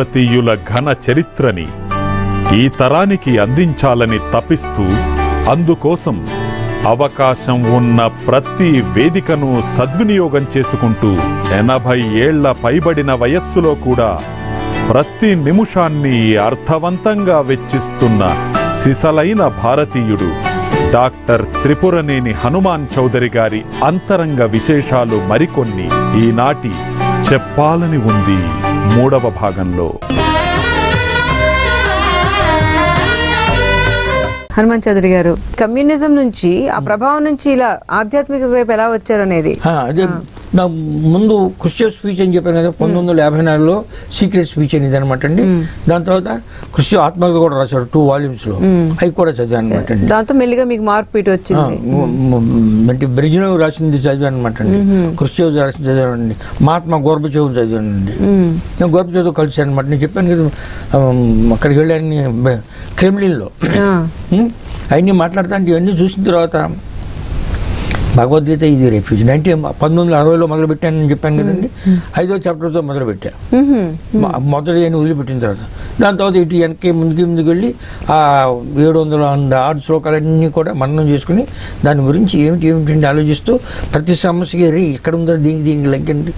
భారతీయుల ఘన చరిత్రని ఈ తరానికి అందించాలని తపిస్తూ అందుకోసం అవకాశం ఉన్న ప్రతి వేదికను సద్వినియోగం చేసుకుంటూ ఎనభై ఏళ్ల పైబడిన వయస్సులో కూడా ప్రతి నిమిషాన్ని అర్థవంతంగా వెచ్చిస్తున్న సిసలైన భారతీయుడు డాక్టర్ త్రిపురనేని హనుమాన్ చౌదరి గారి అంతరంగ విశేషాలు మరికొన్ని ఈనాటి చెప్పాలని ఉంది మూడవ భాగంలో హనుమాన్ చౌదరి గారు కమ్యూనిజం నుంచి ఆ ప్రభావం నుంచి ఇలా ఆధ్యాత్మిక వైపు ఎలా వచ్చారు అనేది ఆ, అదే నా ముందు క్రిస్టియన్ స్పీచ్ అని చెప్పాను కదా పంతొమ్మిది వందల యాభై నాలుగులో సీక్రెట్ స్పీచ్ అనేది అనమాట అండి దాని తర్వాత క్రిస్టియన్ ఆత్మకథ కూడా రాశాడు టూ వాల్యూమ్స్ లో అవి కూడా చదివాను అనమాట అండి దాంతో మెల్లిగా మీకు మార్పు ఇటు ఆ, వచ్చింది మ- మ- అంటే బ్రిజ్నవ్ రాసింది చదివాను అనమాట అండి క్రిస్టియన్ రాసింది చదివానండి మహాత్మా గోర్బచేవ్ చదివానండి మ్మ్. నేను గోర్బచేవ్తో కలిశాను అనమాట నేను చెప్పాను కదా ఆ, అక్కడికి వెళ్ళాను క్రెమ్లిన్లో ఆ, అవన్నీ మాట్లాడతా అంటే ఇవన్నీ చూసిన తర్వాత భగవద్గీత ఇది రెఫ్యూజ్ నైన్టీన్ పంతొమ్మిది వందల అరవైలో మొదలు పెట్టానని చెప్పాను కదండి ఐదో చాప్టర్తో మొదలు పెట్టా మ్హూ. మొ- మొదటి అని వదిలిపెట్టిన తర్వాత దాని తర్వాత ఇటు వెనక్కి ముందుకి ముందుకు వెళ్ళి ఆ ఏడు వందల వంద ఆరు శ్లోకాలన్నీ కూడా మననం చేసుకుని దాని గురించి ఏమిటి ఏమిటి ఆలోచిస్తూ ప్రతి సమస్యకి రే ఎక్కడ ఉందో దీనికి దీనికి లెక్కండి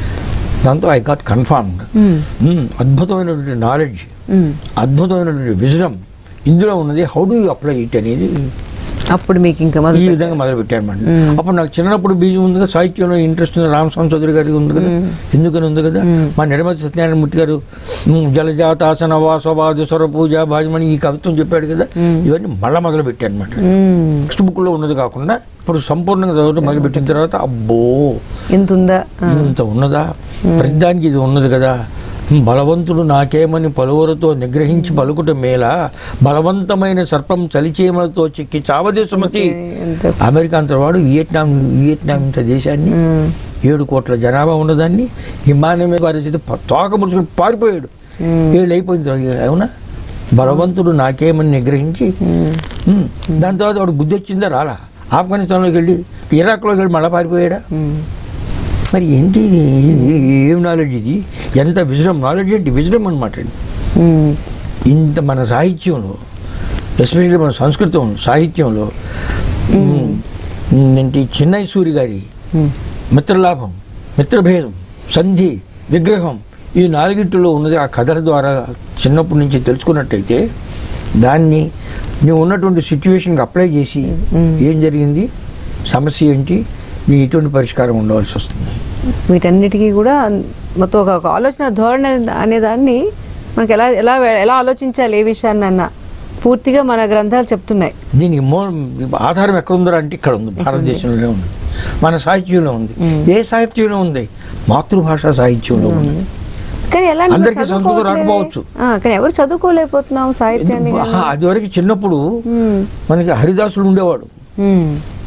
దాంతో ఐ గాట్ కన్ఫర్మ్డ్ అద్భుతమైనటువంటి నాలెడ్జ్ మ్మ్. అద్భుతమైనటువంటి విజడం ఇందులో ఉన్నది how do you apply it అనేది అప్పుడు మీకు ఇంకా ఈ మొదలు విధంగా మొదలు పెట్టారన్నమాట అప్పుడు నాకు చిన్నప్పుడు బీజం ఉంది కదా సాహిత్యంలో ఇంట్రెస్ట్ ఉంది రామస్వామి చౌదరి గారికి ఉంది కదా ఎందుకని ఉంది కదా మా నిర్మతి సత్యనారాయణ మూర్తి గారు ఉమ్, జలజాతాసన వాసవాదు స్వర పూజ భాజమని ఈ కవిత్వం చెప్పాడు కదా ఇవన్నీ మళ్ళా మొదలు పెట్టాను అనమాట మ్మ్. టెక్స్ట్ బుక్ లో ఉన్నది కాకుండా ఇప్పుడు సంపూర్ణంగా చదవడం మొదలు పెట్టిన తర్వాత అబ్బో ఎంత ఉందా ఆ. ఇంత ఉన్నదా ప్రతిదానికి ఇది ఉన్నది కదా బలవంతుడు నాకేమని పలువురితో నిగ్రహించి పలుకుట మేల బలవంతమైన సర్పం చలిచేమలతో చిక్కి చావదే సుమతి ఎంత అమెరికా అంతవాడు వియట్నాం వియట్నాం ఇంత దేశాన్ని మ్మ్. ఏడు కోట్ల జనాభా ఉన్నదాన్ని విమానం మీద వారి చేత ప- తోక ముడుచుకుని పారిపోయాడు ఏళ్ళు అయిపోయిన తర్వాత అవునా బలవంతుడు నాకేమని నిగ్రహించి ఉమ్, దాని తర్వాత వాడు బుద్ధి వచ్చిందా రాలా ఆఫ్ఘనిస్తాన్లోకి వెళ్ళి ఇరాక్లోకి వెళ్ళి మళ్ళీ పారిపోయాడా మ్మ్. మరి ఏంటి ఇది? ఏ- ఏం నాలెడ్జ్ ఇది ఎంత విజడం నాలెడ్జ్ ఏంటి విజడం అనమాట అండి మ్మ్. ఇంత మన సాహిత్యంలో ఎస్పెషల్లీ మన సంస్కృతం సాహిత్యంలో ఉమ్, ఏంటి చిన్నై సూరి గారి మ్మ్. మిత్రలాభం మిత్రభేదం సంధి విగ్రహం ఈ నాలుగింటిలో ఉన్నది ఆ కథల ద్వారా చిన్నప్పటి నుంచి తెలుసుకున్నట్టయితే దాన్ని నువ్వు ఉన్నటువంటి సిచ్యువేషన్కి అప్లై చేసి ఏం జరిగింది సమస్య ఏంటి నీ ఎటువంటి పరిష్కారం ఉండవలసి వస్తుంది వీటన్నిటికీ కూడా మొత్తం ఒక ఒక ఆలోచన ధోరణి అనే దాన్ని మనకి ఎలా ఎలా ఎలా ఆలోచించాలి ఏ విషయాన్ని అన్న పూర్తిగా మన గ్రంథాలు చెప్తున్నాయి దీనికి మూ ఆధారం ఎక్కడ ఉందో అంటే ఇక్కడ ఉంది భారతదేశంలోనే ఉంది మన సాహిత్యంలో ఉంది ఏ సాహిత్యంలో ఉంది మాతృభాషా సాహిత్యంలో ఉంది కానీ ఎలా అంటే అందరికీ మనం సంస్కృతం చదువుకోవట్లేదే. రాకపోవచ్చు. ఆ, కానీ ఎవరు చదువుకోలేకపోతున్నాం సాహిత్యాన్ని ఎందుకు? ఆహా, అది వరకు చిన్నప్పుడు మ్మ్. మనకి హరిదాసులు ఉండేవాడు మ్మ్.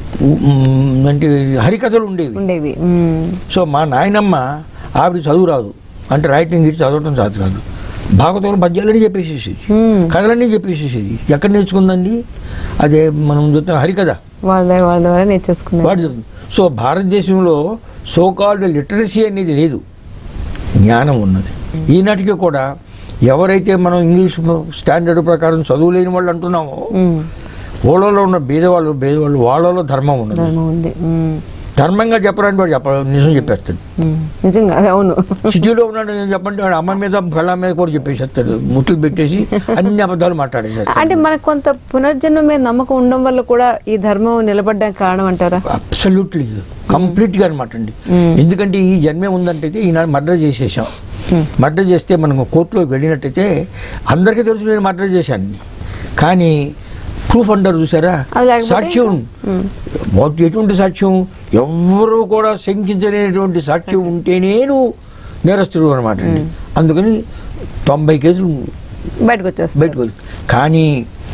ఉమ్, అంటే హరికథలు ఉండేవి ఉండేవి మ్మ్. సో మా నాయనమ్మ ఆవిడ చదువు రాదు అంటే రైటింగ్ ఇచ్చి చదవటం చాలు కాదు భాగవతంలో పద్యాలని చెప్పేసేసేది మ్మ్. కథలన్నీ చెప్పేసేసేది ఎక్కడ నేర్చుకుందండి అదే మనం చూస్తాం హరికథ వాళ్ళ ద్వారా- వాళ్ళ ద్వారా నేర్చేసుకున్నారు వాడు చెప్తుంది. సో భారతదేశంలో సోకాల్డ్ లిటరసీ అనేది లేదు జ్ఞానం ఉన్నది ఈనాటికి కూడా ఎవరైతే మనం ఇంగ్లీష్ స్టాండర్డ్ ప్రకారం చదువులేని వాళ్ళు అంటున్నామో మ్మ్. ఓళ్ళలో ఉన్న బీదవాళ్ళు బీదవాళ్ళు వాళ్ళలో ధర్మం ఉన్నది ధర్మం ఉంది మ్మ్. ధర్మంగా చెప్పడానికి వాడు చెప్ప నిజం చెప్పేస్తాడు మ్మ్. నిజంగా అది అవును సిటీలో ఉన్నాడు నేను చెప్పండి వాడు అమ్మ మీద పిల్ల మీద కూడా చెప్పేసేస్తాడు ముట్లు పెట్టేసి అన్ని అబద్ధాలు మాట్లాడేసేస్తాడు అంటే మనకు కొంత పునర్జన్మ మీద నమ్మకం ఉండడం వల్ల కూడా ఈ ధర్మం నిలబడడానికి కారణం అంటారా అబ్సల్యూట్లీ కంప్లీట్ గా అనమాట అండి ఎందుకంటే ఈ జన్మే ఉందంటే ఈనాడు మర్డర్ చేసేసాం మర్డర్ చేస్తే మనం కోర్టులోకి వెళ్ళినట్టయితే అందరికీ తెలుసు నేను మర్డర్ చేశాను కానీ ప్రూఫ్ అంటారు చూసారా అది లేకపోతే సాక్ష్యం వాటి ఎటువంటి సాక్ష్యం ఎవ్వరూ కూడా శంకించలేనటువంటి సాక్ష్యం ఉంటేనే నువ్వు నేరస్తుడు అనమాట అండి అందుకని తొంభై కేసులు బయటకు వచ్చేస్తారు బయటకు వచ్చి కానీ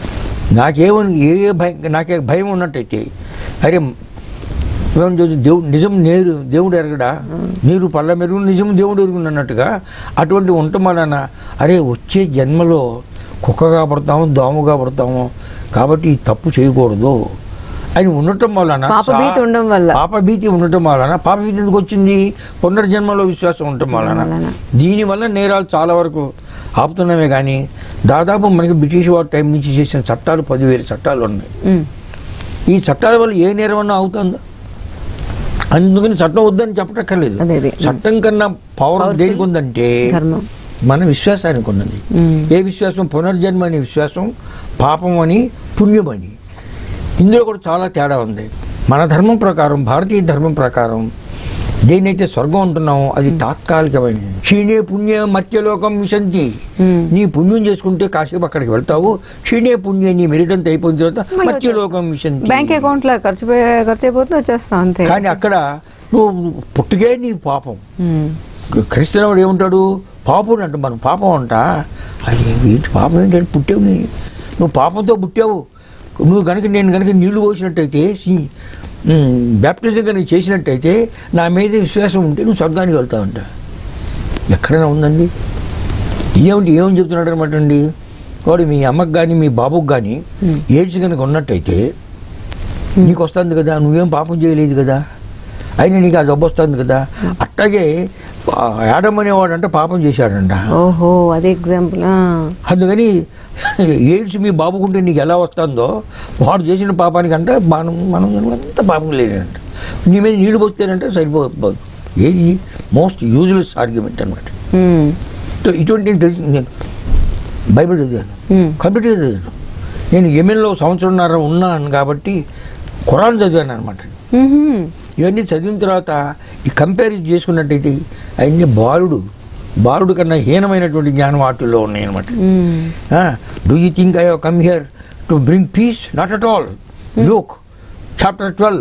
నాకేమని ఏ ఏ భయం నాకే భయం ఉన్నట్టయితే అరే ఏమని చూసి దేవుడు నిజం నేరు దేవుడు ఎరగడా నీరు పళ్ళ మెరుగు నిజం దేవుడు ఎరుగును అన్నట్టుగా అటువంటి ఉండటం వలన అరే వచ్చే జన్మలో కుక్కగా పడతాము దోమగా పడతాము కాబట్టి ఈ తప్పు చేయకూడదు ఆయన ఉండటం వలన పాప చా- భీతి ఉండడం వల్ల. పాప భీతి ఉండటం వలన పాప భీతి ఎందుకు వచ్చింది పునర్జన్మలో విశ్వాసం ఉండటం వలన వలన. దీనివల్ల నేరాలు చాలా వరకు ఆపుతున్నామే కానీ దాదాపు మనకి బ్రిటిష్ వారి టైం నుంచి చేసిన చట్టాలు పదివేల చట్టాలు ఉన్నాయి ఉమ్. ఈ చట్టాల వల్ల ఏ నేరం అన్నా అవుతుందా అందుకని చట్టం వద్దని చెప్పటక్కర్లేదు అదే, అదే. చట్టం కన్నా పవర్ Powerful. దేనికి ఉందంటే ధర్మం మన విశ్వాసానికి ఉన్నది ఉమ్. ఏ విశ్వాసం పునర్జన్మ అనే విశ్వాసం పాపం అని పుణ్యం అని ఇందులో కూడా చాలా తేడా ఉంది మన ధర్మం ప్రకారం భారతీయ ధర్మం ప్రకారం దేనైతే స్వర్గం అంటున్నామో అది తాత్కాలికమైనది క్షీణే పుణ్య మత్యలోకం విశంతి ఉమ్. నీ పుణ్యం చేసుకుంటే కాసేపు అక్కడికి వెళ్తావు క్షీణే పుణ్యం నీ మెరిటంత అయిపోయిన తర్వాత మళ్ళీ మత్యలోకం విశంతి బ్యాంక్ అకౌంట్ లో ఖర్చు పె- ఖర్చు అయిపోతుంది వచ్చేస్తాం అంతే కానీ అక్కడ నువ్వు పుట్టుకే నీ పాపం ఉమ్. క్రైస్తవుడు ఏముంటాడు పాపుడు అంట మనం పాపం అంట అది ఏంటి పాపం ఏంటంటే పుట్టావు నీ నువ్వు పాపంతో పుట్టావు నువ్వు కనుక నేను కనుక నీళ్లు పోసినట్టయితే బ్యాప్టిజం కనుక చేసినట్టయితే నా మీద విశ్వాసం ఉంటే నువ్వు స్వర్గానికి వెళ్తావంట ఎక్కడైనా ఉందండి ఏమిటి ఏమని చెప్తున్నాడు అనమాట అండి వాడు మీ అమ్మకి కానీ మీ బాబుకి కానీ ఏడ్స్ కనుక ఉన్నట్టయితే నీకు వస్తుంది కదా నువ్వేం పాపం చేయలేదు కదా అయినా నీకు ఆ జబ్బు వస్తుంది కదా అట్లాగే ఆ యాడమ్ అనేవాడు అంటే పాపం చేశాడంట ఓహో అదే ఎగ్జాంపుల్ అందుకని ఎయిడ్స్ మీ బాబుకుంటే నీకు ఎలా వస్తుందో వాడు చేసిన పాపానికి అంటే మనం మనం అంత పాపం లేదంట నీ మీద నీళ్లు పోస్తేనంటే సరిపోదు ఏది మోస్ట్ యూజ్లెస్ ఆర్గ్యుమెంట్ అనమాట సో ఇటువంటి తెలిసి నేను బైబిల్ చదివాను కంప్యూటర్ చదివాను నేను ఎమ్మెల్యేలో సంవత్సరంన్నర ఉన్నాను కాబట్టి ఖురాన్ చదివాను అనమాట ఇవన్నీ చదివిన తర్వాత ఈ కంపేర్ చేసుకున్నట్టయితే అన్ని బాలుడు బాలుడు కన్నా హీనమైనటువంటి జ్ఞానం వాటిల్లో ఉన్నాయన్నమాట do you think I come here to bring peace not at all look chapter twelve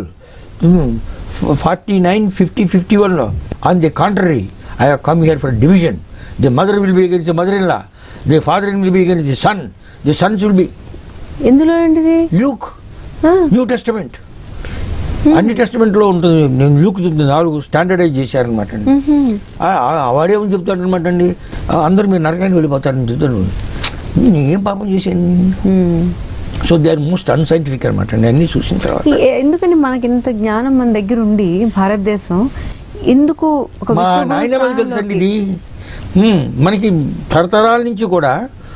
forty nine fifty fifty వన్లో on the contrary I have come here for division the mother will be against the mother in law the father in will be against the son the sons will be ఎందులో అండి Luke new testament అన్ని టెస్టమెంట్లో ఉంటుంది నేను Luke చెప్తుంది నాలుగు standardise చేశారనమాట అండి ఆ- ఆ- వాడేమని చెప్తాడనమాట అండి ఆ, అందరూ మీరు నరకానికి వెళ్ళిపోతారని చెప్తాడు నేను ఏం పాపం చేశాను so they are most unscientific అనమాట అండి అన్నీ చూసిన తర్వాత ఎందుకని మనకి ఇంత జ్ఞానం మన దగ్గర ఉండి భారతదేశం ఎందుకు ఒక మా విశ్వగురు నాయనమ్మకి తెలుసండి ఇది స్థానంలోకి- హ్మ్, మనకి తరతరాల నుంచి కూడా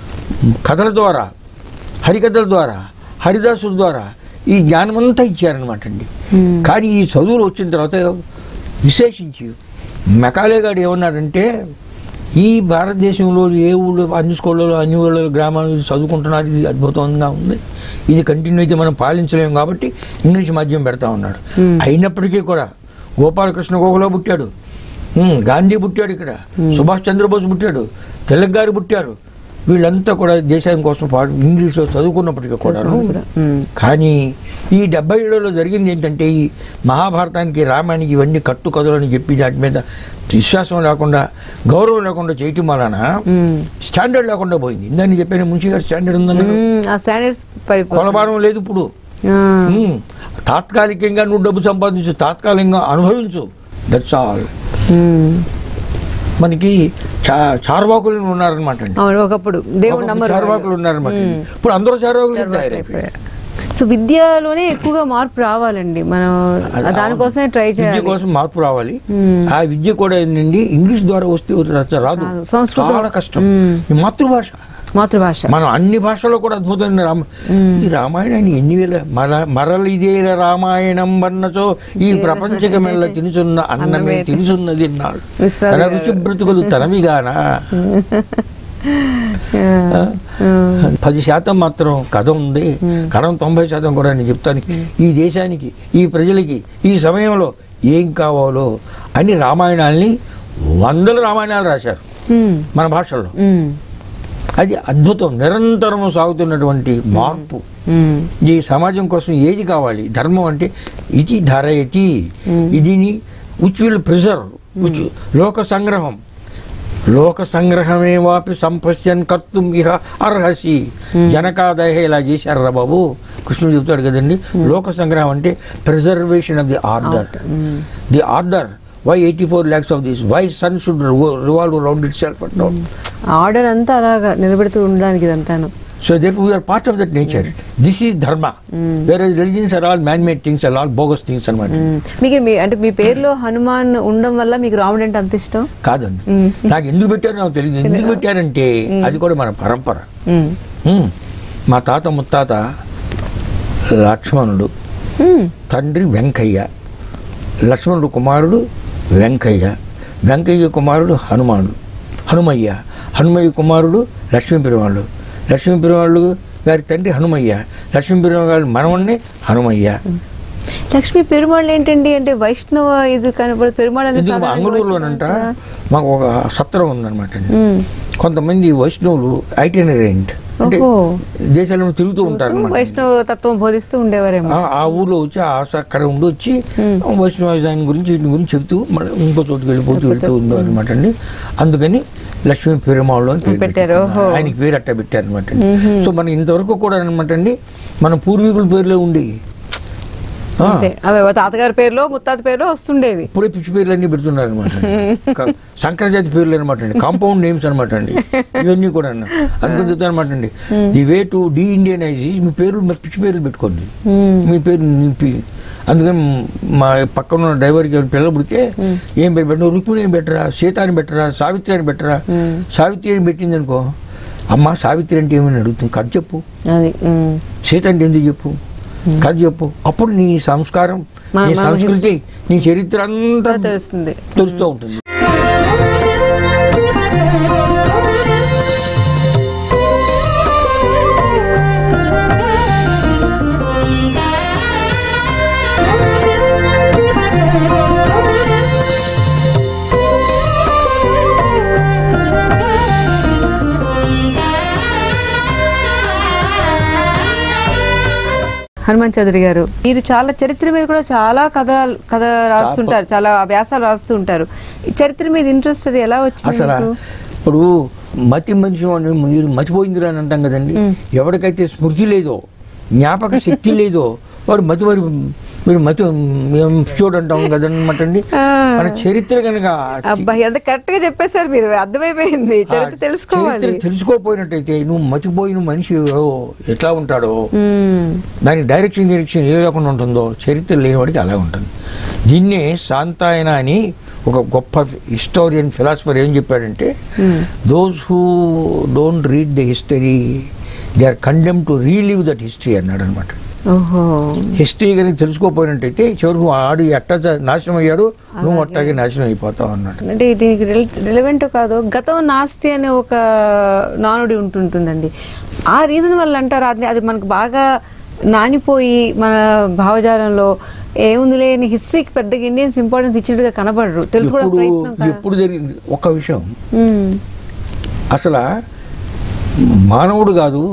కథల ద్వారా హరికథల ద్వారా హరిదాసుల ద్వారా ఈ జ్ఞానం అంతా ఇచ్చారనమాట అండి కానీ ఈ చదువులు వచ్చిన తర్వాత విశేషించి మెకాలే గారు ఏమన్నాడంటే ఈ భారతదేశంలో ఏ ఊళ్ళో అన్ని స్కూళ్ళలో అన్ని ఊళ్ళో గ్రామాల్లో చదువుకుంటున్నారు ఇది అద్భుతంగా ఉంది ఇది కంటిన్యూ అయితే మనం పాలించలేము కాబట్టి ఇంగ్లీష్ మాధ్యమం పెడతా ఉన్నాడు అయినప్పటికీ కూడా గోపాలకృష్ణ గోఖలో పుట్టాడు ఉమ్, గాంధీ పుట్టాడు ఇక్కడ సుభాష్ చంద్రబోస్ పుట్టాడు తిలక్ గారు పుట్టారు వీళ్ళంతా కూడా దేశం కోసం పాటు ఇంగ్లీష్లో చదువుకున్నప్పటికీ కూడా ఉమ్. కానీ ఈ డెబ్బై ఏడులో జరిగింది ఏంటంటే ఈ మహాభారతానికి రామాయణానికి ఇవన్నీ కట్టు కథలు అని చెప్పి వాటి మీద విశ్వాసం లేకుండా గౌరవం లేకుండా చేయటం వలన ఉమ్. స్టాండర్డ్ లేకుండా పోయింది ఇందని చెప్పాను మున్షి గారు స్టాండర్డ్ ఉందని ఉమ్, ఆ స్టాండర్డ్స్ పడిపో కొలబారం లేదు ఇప్పుడు ఆ, ఉమ్, తాత్కాలికంగా నువ్వు డబ్బు సంపాదించు తాత్కాలికంగా అనుభవించు దట్స్ ఆల్ ఉమ్. మనకి చా చార్వాకులు ఉన్నారనమాట అండి అవును ఒకప్పుడు దేవుడు ఒకప్పుడు నమ్మరు చార్వాకులు ఉన్నారనమాట అండి. ఇప్పుడు అందరూ చార్వాకులు తయారైపోయారు సో విద్యలోనే ఎక్కువగా మార్పు రావాలండి మనం అది దానికోసమే ట్రై విద్య చేయాలి కోసం మార్పు రావాలి మ్మ్. ఆ విద్య కూడా ఏంటండి ఇంగ్లీష్ ద్వారా వస్తే రా- రాదు రాదు. సంస్కృతం. చాలా కష్టం మ్మ్. ఈ మాతృభాష మాతృభాష మనం అన్ని భాషల్లో కూడా అద్భుతమైన రామ ఈ రామాయణాన్ని ఎన్ని వేల మర మరలిదే రామాయణం వన్నచో ఈ ప్రపంచకమెల్ల తినుచున్న అన్నమే అన్నమే తినుచున్నది నాడు విశ్రాంతి తన రుచి బ్రతుకులు తనవిగానా ఆ, పది శాతం మాత్రం కథ ఉంది కథం తొంభై శాతం కూడా నేను చెప్తాను ఈ దేశానికి ఈ ప్రజలకి ఈ సమయంలో ఏం కావాలో అని రామాయణాల్ని వందల రామాయణాలు రాశారు ఉమ్, మన భాషల్లో ఉమ్, అది అద్భుతం నిరంతరం సాగుతున్నటువంటి మార్పు ఉమ్, ఈ సమాజం కోసం ఏది కావాలి ధర్మం అంటే ఇది ధరయతి ఇదిని విచ్ విల్ ప్రిజర్వ్ విచ్ లోక సంగ్రహం లోక సంగ్రహమే వాపి సంపశ్యన్ కర్తుం ఇహ అర్హసి జనకాదయ ఇలా చేశారు రా బాబు కృష్ణుడు చెప్తాడు కదండి లోక సంగ్రహం అంటే preservation of the order the order why eighty four lakhs of this why sun should revolve round itself at order అంతా అలాగా నిలబెడుతూ ఉండడానికి ఇదంతాను so there we are part of that nature this is dharma వేరే religions are all man made things are all bogus things అనమాట మ్మ్. మీకు మీ అంటే మీ పేరులో హనుమాన్ ఉండడం వల్ల మీకు రాముడు అంటే అంత ఇష్టం కాదండి నాకు ఎందుకు పెట్టారో నాకు తెలియదు ఎందుకు పెట్టారంటే అది కూడా మన పరంపర మ్మ్. మ్మ్. మా తాత ముత్తాత లక్ష్మణుడు మ్మ్. తండ్రి వెంకయ్య లక్ష్మణుడు కుమారుడు వెంకయ్య వెంకయ్య కుమారుడు హనుమానుడు హనుమయ్య హనుమయ్య కుమారుడు లక్ష్మీ పెరువాళ్ళు లక్ష్మీ పెరువాళ్ళు గారి తండ్రి హనుమయ్య లక్ష్మీ పెరువాళ్ళ గారి మనవణ్ణి హనుమయ్య లక్ష్మీ పెరుమాళ్ళు ఏంటండి అంటే వైష్ణవ ఇది కనబడి పెరుమాళ్ అనేది ఇది సాధారణంగా అంగళూరులోనంట వైష్ణవ- మాకు ఒక సత్రం ఉందన్నమాట అండి మ్మ్. కొంతమంది వైష్ణవులు ఐటనరెంట్ అంటే ఓహో. దేశాలను తిరుగుతూ ఉంటారు అన్నమాట. వైష్ణవ తత్వం బోధిస్తూ ఉండేవారేమో ఆ- ఆ ఊర్లో వచ్చి ఆ స- అక్కడ ఉండి వచ్చి వైష్ణవ దాని గురించి వీటి గురించి చెప్తూ మళ్ళీ ఇంకో చోటుకి వెళ్ళిపోతూ వెళ్తూ ఉందో అనమాట అండి అందుకని లక్ష్మీ పెరుమాళ్ళు అని పేరు పెట్టారు, పెట్టారు. ఓహో. ఆయనకి పేరు అట్ట పెట్టారు అనమాట అండి సో మనం ఇంతవరకు కూడా అనమాట అండి మన పూర్వీకుల పేర్లే ఉండి ఆ, అంతే అవి తాతగారి పేరులో ముత్తాత పేరులో వస్తుండేవి ఇప్పుడే పిచ్చి పేర్లు అన్ని పెడుతున్నారు అనమాట సంకరజాతి పేర్లు అనమాట అండి కాంపౌండ్ నేమ్స్ అనమాట అండి ఇవన్నీ కూడా అందుకని చెప్తాను అనమాట అండి the way to de Indianise మీ పేర్లు మీ పిచ్చి పేర్లు పెట్టుకోండి మీ పేరు నింపి అందుకని మా పక్కన ఉన్న డ్రైవర్కి పిల్లలు పుడితే ఏం పేరు పెట్టిన రుక్మిణి అని పెట్టరా సీత అని పెట్టరా సావిత్రి అని పెట్టరా సావిత్రి అని పెట్టింది అనుకో అమ్మ సావిత్రి అంటే ఏమని అడుగుతుంది కథ చెప్పు అది మ్మ్. సీత అంటే ఎందుకు చెప్పు కథ చెప్పు అప్పుడు నీ సంస్కారం మన- నీ మన సంస్కృతి నీ చరిత్ర అంతా తెలుస్తుంది తెలుస్తూ ఉంటుంది హనుమాన్ చౌదరి గారు మీరు చాలా చరిత్ర మీద కూడా చాలా కథ కథ రాస్తుంటారు చాలా వ్యాసాలు రాస్తూ ఉంటారు ఈ చరిత్ర మీద ఇంట్రెస్ట్ అది ఎలా వచ్చింది అసలు మీకు? ఇప్పుడు మతి మనిషి వాడిని మీరు మతిపోయిందిరా అని అంటాం కదండి ఎవరికైతే స్మృతి లేదో జ్ఞాపక శక్తి లేదో వాడు మతి మరి మీరు మతి మేము చూడంటాం కదనమాట అండి ఆ. మన చరిత్ర కనుక అబ్బా ఎంత కరెక్ట్ గా చెప్పేశారు మీరు అర్థమైపోయింది చరిత్ర తెలుసుకోవాలి చరిత్ర తెలుసుకోపోయినట్టయితే నువ్వు మతిపోయిన మనిషి ఎవరో ఎట్లా ఉంటాడో మ్మ్. దానికి డైరెక్షన్ డైరెక్షన్ ఏ రకంగా ఉంటుందో చరిత్ర లేనివాడికి అలా ఉంటుంది దీన్నే శాంతాయన అని ఒక గొప్ప హిస్టోరియన్ ఫిలాసఫర్ ఏం చెప్పాడంటే those who don't read the history they are condemned to relive that history అన్నాడు అనమాట ఓహో హిస్టరీ కనుక తెలుసుకోపోయినట్టయితే చివరికి ఆడు ఎట్ట నాశనం అయ్యాడు నువ్వు అట్టాగే నాశనం అయిపోతావు అన్నాడు అంటే దీనికి రిలవెంట్ కాదు గతం నాస్తి అనే ఒక నానుడి ఉంటుంటుందండి ఆ రీజన్ వల్ల అంటారు అది అది మనకు బాగా నానిపోయి మన భావజాలంలో ఏముంది లేని హిస్టరీకి పెద్దగా ఇండియన్స్ ఇంపార్టెన్స్ ఇచ్చినట్టుగా కనబడరు తెలుసుకోవడం ఎప్పుడు ప్రయత్నం కా- ఎప్పుడు జరిగింది ఒక విషయం మ్మ్. అసలు మానవుడు కాదు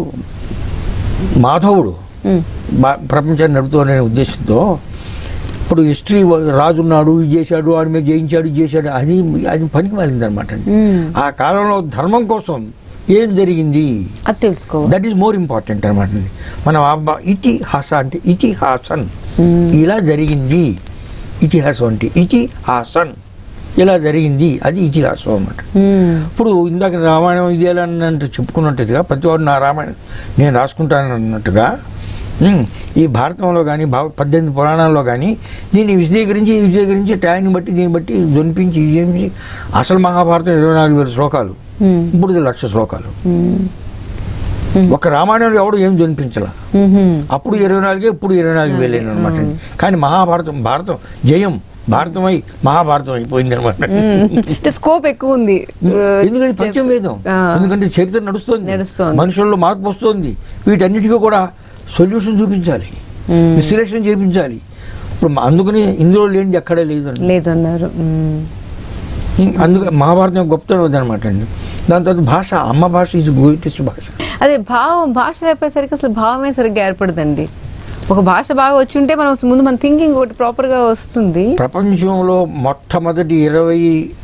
మాధవుడు మ్మ్. బా- ప్రపంచాన్ని నడుపుతూ అనే ఉద్దేశంతో ఇప్పుడు హిస్టరీ రాజు ఉన్నాడు ఇది చేశాడు వాడి మీద జయించాడు ఇది చేశాడు అది అది పనికి మారింది అనమాట మ్మ్. ఆ కాలంలో ధర్మం కోసం ఏం జరిగింది అది తెలుసుకో దట్ ఈస్ మోర్ ఇంపార్టెంట్ అనమాట మనం అబ్బా ఇతిహాస అంటే ఇతిహాసన్ ఇలా జరిగింది ఇతిహాసం అంటే ఇతిహాసన్ ఇలా జరిగింది అది ఇతిహాసం అన్నమాట మ్మ్. ఇప్పుడు ఇందాక రామాయణం ఇదేయాలని అంటే చెప్పుకున్నట్టుగా ప్రతివాడు నా రామాయణం నేను రాసుకుంటాను అన్నట్టుగా ఉమ్, ఈ భారతంలో కానీ భావ పద్దెనిమిది పురాణాల్లో కానీ దీన్ని విశదీకరించి విశదీకరించి టైంని బట్టి దీన్ని బట్టి జొనిపించి ఇది చేయించి అసలు మహాభారతం ఇరవై నాలుగు వేల శ్లోకాలు మ్మ్. ఇప్పుడు ఇది లక్ష శ్లోకాలు మ్మ్. ఒక రామాయణంలో ఎవడు ఏం జొనిపించాల మ్మ్. అప్పుడు ఇరవై నాలుగే ఇప్పుడు ఇరవై నాలుగు వేలే అనమాట కానీ మహాభారతం భారతం జయం భారతమై మహాభారతం అయిపోయింది అనమాట అంటే స్కోప్ ఎక్కువ ఉంది ఎందుకంటే పంచమవేదం ఆ. ఎందుకంటే చరిత్ర నడుస్తుంది నడుస్తోంది. మనుషుల్లో మార్పు వస్తుంది వీటన్నిటికీ కూడా సొల్యూషన్ చూపించాలి మ్మ్. విశ్లేషణ చేయించాలి ఇప్పుడు మా- అందుకని ఇందులో లేనిది ఎక్కడా లేదండి లేదన్నారు మ్మ్. అందుకే మహాభారతం యొక్క గొప్పతనం అదనమాట అండి దాని తర్వాత భాష అమ్మ భాష ఇది గ్రేటెస్ట్ భాష అదే భావం భాష లేకపోయేసరికి అసలు భావమే సరిగ్గా ఏర్పడదండి ఒక భాష బాగా వచ్చి ఉంటే మనం ముందు మన థింకింగ్ ఒకటి ప్రాపర్ గా వస్తుంది ప్రపంచంలో మొట్టమొదటి ఇరవై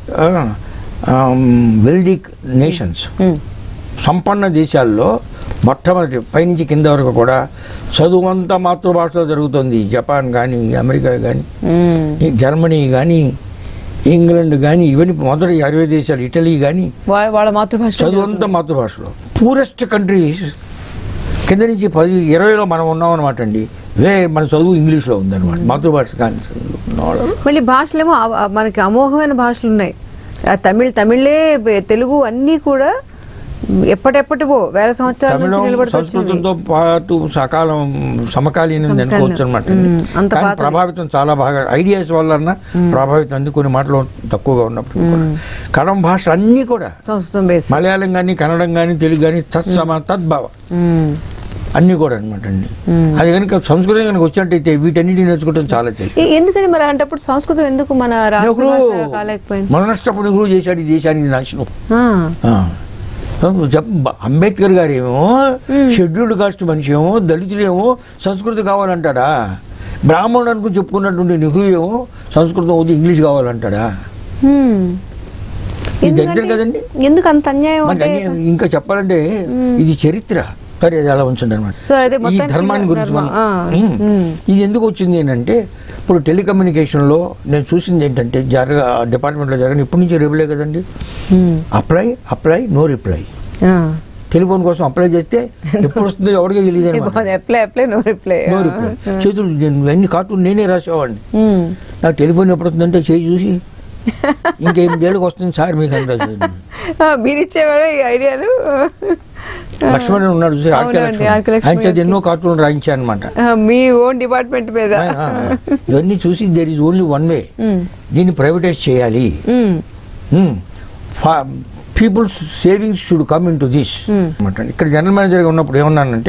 వెల్దీ నేషన్స్ మ్మ్. సంపన్న దేశాల్లో మొట్టమొదటి పైనుంచి కింద వరకు కూడా చదువు అంతా మాతృభాషలో జరుగుతుంది జపాన్ కానీ అమెరికా కానీ మ్మ్. ఈ జర్మనీ కానీ ఇంగ్లాండ్ కానీ ఇవన్నీ మొదటి అరవై దేశాలు ఇటలీ కానీ వా- వాళ్ళ మాతృభాష చదువు అంతా మాతృభాషలో పూరెస్ట్ కంట్రీస్ కింద నుంచి పది ఇరవైలో మనం ఉన్నాం అనమాట అండి వే మన చదువు ఇంగ్లీష్లో ఉందన్నమాట మాతృభాష కానీ ఉన్నవాళ్ళు. మళ్ళీ భాషలేమో ఆ- ఆ మనకి అమోఘమైన భాషలు ఉన్నాయి ఆ తమిళ్ తమిళే బె- తెలుగు అన్నీ కూడా ఎప్పటెప్పటివో వేల సంవత్సరాల నుంచి తమిళం నిలబడుతూ సంస్కృతంతో పాటు సకాలం సమకాలీనం సమకాలీనం. అనుకోవచ్చు అనమాట మ్మ్. అంత కానీ పాతది. ప్రభావితం చాలా బాగా ఐడియాస్ వల్ల ప్రభావితం అంది కొన్ని మాటలు తక్కువగా ఉన్నప్పుడు కూడా కడం భాషలు అన్నీ కూడా సంస్కృతం బేస్ మలయాళం కానీ కన్నడం కానీ తెలుగు కానీ తత్సమ తద్భావ అన్నీ కూడా అనమాట అండి అది కనుక సంస్కృతం కనుక వచ్చినట్టయితే వీటన్నిటిని నేర్చుకోవడం చాలా తెలియదు ఎందుకని మరి అలాంటప్పుడు సంస్కృతం ఎందుకు మన రాష్ట్ర భాష కాలేకపోయింది మన నష్టప్పుడు నెహ్రూ చేశాడు ఈ దేశానికి నాశనం ఆ, ఆ. చెప్ప అంబేద్కర్ గారు ఏమో షెడ్యూల్డ్ కాస్ట్ మనిషి ఏమో దళితులేమో సంస్కృతి కావాలంటాడా బ్రాహ్మణుడు అనుకుని చెప్పుకున్నటువంటి నెహ్రూ ఏమో సంస్కృతం వద్దు ఇంగ్లీష్ కావాలంటాడా హ్మ్. ఇది ఎందుకంటే- దగ్గర కదండి ఎందుకు అంత అన్యాయం మరి అంటే అన్ని- ఇంకా చెప్పాలంటే ఇది చరిత్ర సరే అది అలా ఉంచండి అనమాట సో అదే ఈ మొత్తానికి ధర్మాన్ని గురించి ధర్మం, మనం ఆ, ఉమ్. ఉమ్. ఇది ఎందుకు వచ్చింది ఏంటంటే ఇప్పుడు టెలికమ్యూనికేషన్లో నేను చూసింది ఏంటంటే జరగ డిపార్ట్మెంట్లో జరగని ఇప్పటి నుంచి రేపులే కదండి హ్మ్. అప్లై అప్లై నో రిప్లై ఆ. టెలిఫోన్ కోసం అప్లై చేస్తే ఎప్పుడు వస్తుందో ఎవరికీ తెలియదు ఇది బాగుంది. Apply apply no reply no reply చేతులు నేను అన్ని కార్టూన్ నేనే రాసేవాడిని హ్మ్. నాకు టెలిఫోన్ ఎప్పుడు వస్తుందంటే చేయి చూసి ఇంకెనిమిదేళ్ళకి వస్తుంది సార్ మీకు అని రాసేది. ఆ, మీరు ఇచ్చేవాడు ఈ ఐడియాలు లక్ష్మణ్ ఉన్నాడు చూసి ఆర్కే అవునండి, లక్ష్మణ్ ఆర్కే లక్ష్మణ్ ఆయన చేత ఎన్నో కార్టూన్లు రాయించాను అనమాట ఆ, మీ ఓన్ డిపార్ట్మెంట్ మీద ఇవన్నీ చూసి there is only one way హ్మ్. దీన్ని ప్రైవేటైజ్ చేయాలి హ్మ్. People's savings should come in to this Hmm. అనమాట ఇక్కడ జనరల్ మేనేజర్గా ఉన్నప్పుడు ఏమన్నానంటే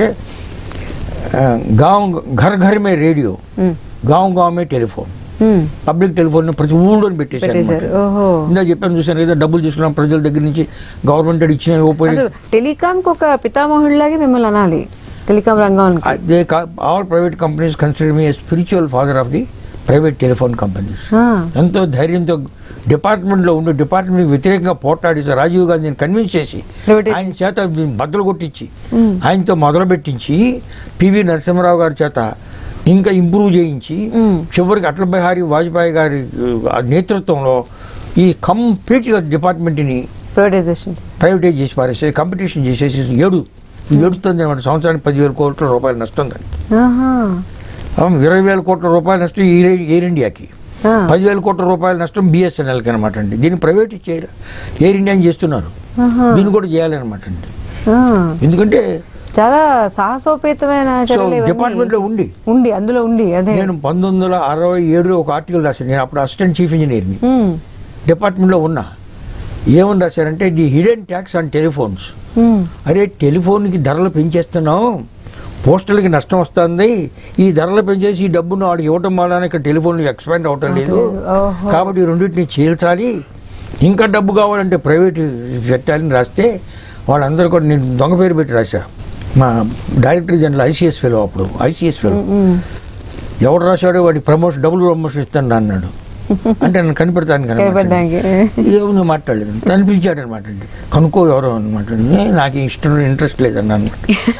ఆ, గావ్ ఘర్ ఘర్ మే రేడియో హ్మ్. గావ్ గావ్ మే టెలిఫోన్ హ్మ్. పబ్లిక్ టెలిఫోన్ ప్రతి ఊళ్ళో పెట్టేశారు పెట్టేశారు అన్నమాట. ఓహో ఇందా చెప్పాను చూసాను కదా డబ్బులు తీసుకున్నాం ప్రజల దగ్గర నుంచి గవర్నమెంట్ ఇచ్చిన ఓపెన్ అసలు టెలికాం కు ఒక పితామహుడిలాగే మిమ్మల్ని అనాలి టెలికాం రంగానికి they all private companies consider me spiritual father of the private telephone companies ah. ఎంతో ధైర్యంతో డిపార్ట్మెంట్లో ఉండి డిపార్ట్మెంట్ వ్యతిరేకంగా పోట్లాడి రాజీవ్ గాంధీని కన్విన్స్ చేసి Private- ఆయన చేత బద్దలు కొట్టించి ఆయనతో మొదలుపెట్టించి పివి నరసింహరావు గారి చేత ఇంకా ఇంప్రూవ్ చేయించి మ్మ్. చివరికి అటల్ బిహారీ వాజ్పేయి గారి ఆ, నేతృత్వంలో ఈ కంప్లీట్గా డిపార్ట్మెంట్ని ప్రైవేటైజేషన్ ప్రైవేటైజ్ చేసి పారేసి కాంపిటీషన్ చేసేసి ఏడు ఏడుస్తుంది అనమాట సంవత్సరానికి పదివేల కోట్ల రూపాయలు నష్టం దానికి ఆహా. అవును, ఇరవై వేల కోట్ల రూపాయల నష్టం ఎయిర్ ఎయిర్ ఇండియాకి ఆ. పదివేల కోట్ల రూపాయల నష్టం బిఎస్ఎన్ఎల్కి అనమాట అండి దీన్ని ప్రైవేట్ చేయరు ఎయిర్ ఇండియా చేస్తున్నారు ఆహా. దీన్ని కూడా చేయాలన్నమాట అండి ఆ. ఎందుకంటే చాలా సాహసోపేతమైన సో చర్యలు ఇవన్నీ. డిపార్ట్మెంట్లో ఉండి ఉండి అందులో ఉండి అదే నేను పంతొమ్మిది వందల అరవై ఏడులో ఒక ఆర్టికల్ రాశాను నేను అప్పుడు అసిస్టెంట్ చీఫ్ ఇంజనీర్ని హ్మ్. డిపార్ట్మెంట్లో ఉన్నా ఏమని రాశారంటే the hidden tax on telephones hmm. అరే టెలిఫోన్కి ధరలు పెంచేస్తున్నాం పోస్టల్కి నష్టం వస్తుంది ఈ ధరలు పెంచేసి ఈ డబ్బును వాడికి ఇవ్వటం వలన ఇక్కడ టెలిఫోన్ ఎక్స్పాండ్ అవటం లేదు ఓహో. కాబట్టి ఈ రెండింటిని చీల్చాలి ఇంకా డబ్బు కావాలంటే ప్రైవేట్ పెట్టాలని రాస్తే వాళ్ళందరూ కూడా నేను దొంగ పేరు పెట్టి రాశా మా డైరెక్టర్ జనరల్ ఐసీఎస్ ఫెలో అప్పుడు ఐసీఎస్ ఫెలో హ్మ్. ఎవడు రాశాడో వాడికి ప్రమోషన్ డబుల్ ప్రమోషన్ ఇస్తాను అన్నాడు అంటే నన్ను కనిపెడతాను కనపడ్డానికి. ఏమో మాట్లాడలేదు తను పిలిచాడు అనమాట కనుక్కో ఎవరో అనమాట నాకు ఇష్టం ఇంట్రెస్ట్ లేదన్నాను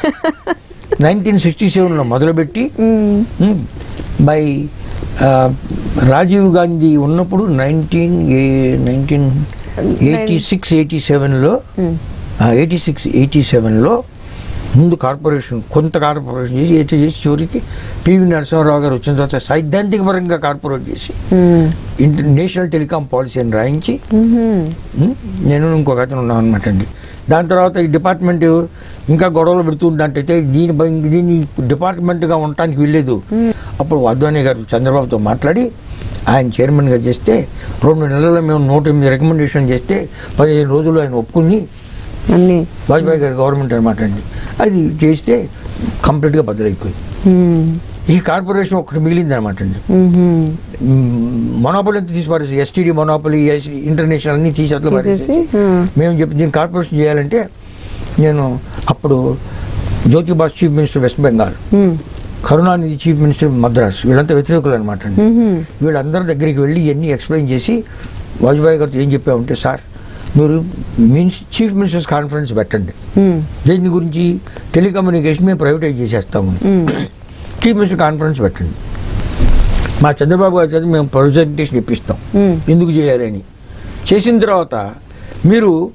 నైన్టీన్ సిక్స్టీ సెవెన్లో మొదలుపెట్టి హ్మ్. బై రాజీవ్ గాంధీ ఉన్నప్పుడు nineteen nineteen eighty six eighty సెవెన్లో హ్మ్. ఎయిటీ సిక్స్ ఎయిటీ సెవెన్లో ముందు కార్పొరేషన్ కొంత కార్పొరేషన్ చేసి ఎయిటీ చేసి చివరికి పివి నరసింహారావు గారు వచ్చిన తర్వాత సైద్ధాంతిక పరంగా కార్పొరేట్ చేసి హ్మ్. ఇంటర్ నేషనల్ టెలికాం పాలసీ అని రాయించి హ్మ్. ఉం, నేను ఇంకొక అతను ఉన్నాను అనమాట అండి దాని తర్వాత ఈ డిపార్ట్మెంట్ ఇంకా గొడవలు పెడుతుందంటే దీని బ- దీన్ని డిపార్ట్మెంట్గా ఉండటానికి వెళ్ళలేదు అప్పుడు అద్వానీ గారు చంద్రబాబుతో మాట్లాడి ఆయన చైర్మన్గా చేస్తే రెండు నెలల్లో మేము నూట ఎనిమిది రికమెండేషన్ చేస్తే పదిహేను రోజులు ఆయన ఒప్పుకుని అన్ని వాజ్పేయి గారి గవర్నమెంట్ అనమాట అండి అది చేస్తే కంప్లీట్గా బదులైపోయింది హ్మ్. ఈ కార్పొరేషన్ ఒకటి మిగిలింది అనమాట అండి హ్మ్. మొనోపలి ఎంత తీసి పారేసి ఎస్టీడీ మొనోపలి ఇంటర్నేషనల్ అన్ని తీసి అట్లా తీసేసి పారేసేసి హ్మ్. మేము చెప్పి దీన్ని కార్పొరేషన్ చేయాలంటే నేను అప్పుడు Jyoti Basu chief minister West Bengal hmm. Karunanidhi chief minister Madras వీళ్ళంతా వ్యతిరేకులు అనమాట అండి హ్మ్. వీళ్ళందరి దగ్గరికి వెళ్ళి ఇవన్నీ ఎక్స్ప్లెయిన్ చేసి వాజ్పేయి గారితో ఏం చెప్పామంటే సార్ మీరు మీన్స్ చీఫ్ మినిస్టర్స్ కాన్ఫరెన్స్ పెట్టండి హ్మ్. దేని గురించి టెలికమ్యూనికేషన్ మేము ప్రైవేటైజ్ చేసేస్తాము హ్మ్. చీఫ్ మినిస్టర్ కాన్ఫరెన్స్ పెట్టండి మా చంద్రబాబు గారి చేత మేము ప్రజెంటేషన్ ఇప్పిస్తాం హ్మ్. ఎందుకు చేయాలని చేసిన తర్వాత మీరు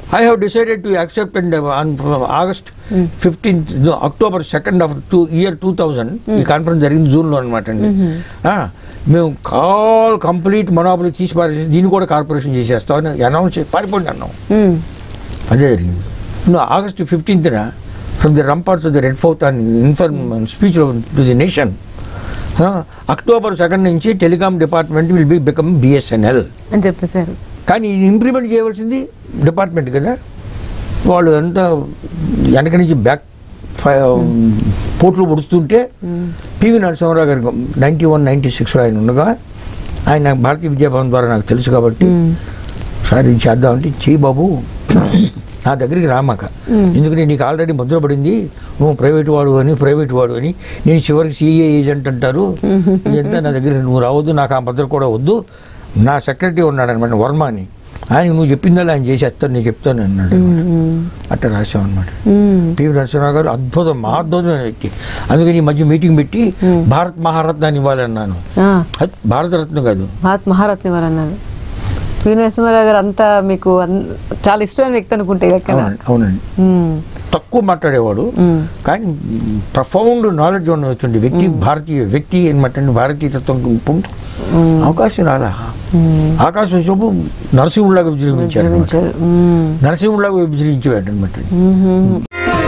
I have decided to accept and on August fifteenth October second of two year two thousand ఈ కాన్ఫరెన్స్ జరిగింది జూన్లో అనమాట అండి ఆ, మేము కాల్ కంప్లీట్ మొనాబుల్ తీసి పారేసి దీన్ని కూడా కార్పొరేషన్ చేసేస్తామని అనౌన్స్ చేసి పారిపోండి అన్నాం మ్మ్. అదే జరిగింది నువ్వు ఆగస్ట్ ఫిఫ్టీన్త్న from the ramparts of the Red Fort and inform speech to the nation October second నుంచి telecom department will be become BSNL అని చెప్పేశారు కానీ ఇది ఇంప్లిమెంట్ చేయవలసింది డిపార్ట్మెంట్ కదా వాళ్ళు అంతా వెనక నుంచి బ్యాక్ పోట్లు పొడుస్తుంటే పివి నరసింహారావు గారికి నైంటీ వన్ నైంటీ సిక్స్లో ఆయన ఉండగా ఆయన భారతీయ విద్యాభవన్ ద్వారా నాకు తెలుసు కాబట్టి సార్ ఇది చేద్దామంటే చెయ్యి బాబు నా దగ్గరికి రామాక ఎందుకంటే నీకు ఆల్రెడీ ముద్ర పడింది నువ్వు ప్రైవేట్ వాడు అని ప్రైవేట్ వాడు అని నేను చివరికి సిఏ ఏజెంట్ అంటారు ఇదంతా నా దగ్గర నువ్వు రావద్దు నాకు ఆ ముద్ర కూడా వద్దు నా సెక్రటరీ ఉన్నాడు అనమాట వర్మ అని ఆయన నువ్వు చెప్పిందల్లా ఆయన చేసేస్తాను నేను చెప్తాను అన్నాడు అట్లా రాసాం అనమాట మ్మ్. పివి నరసింహరావు గారు అద్భుతం మహాద్భుతమైన వ్యక్తి అందుకని ఈ మధ్య మీటింగ్ పెట్టి భారత్ మహారత్నాన్ని ఇవ్వాలన్నాను ఆ, అది భారతరత్న కాదు భారత్ మహారత్న వారు అన్నారు పి నరసింహారావు గారు అంతా మీకు అన్- చాలా ఇష్టమైన వ్యక్తి అనుకుంటే లెక్కన అవునండి అవునండి మ్మ్. తక్కువ మాట్లాడేవాడు మ్మ్. కానీ ప్రఫౌండ్ నాలెడ్జ్ ఉన్నటువంటి వ్యక్తి భారతీయ వ్యక్తి అనమాట భారతీయ తత్వం పొందు అవకాశం రాలా ఆకాశం వచ్చినప్పుడు నరసింహుడిలాగా విజృంభించారు అన్నమాట. విజృంభించారు. మ్మ్. నరసింహుడిలాగా విజృంభించాడు అనమాట మ్మ్.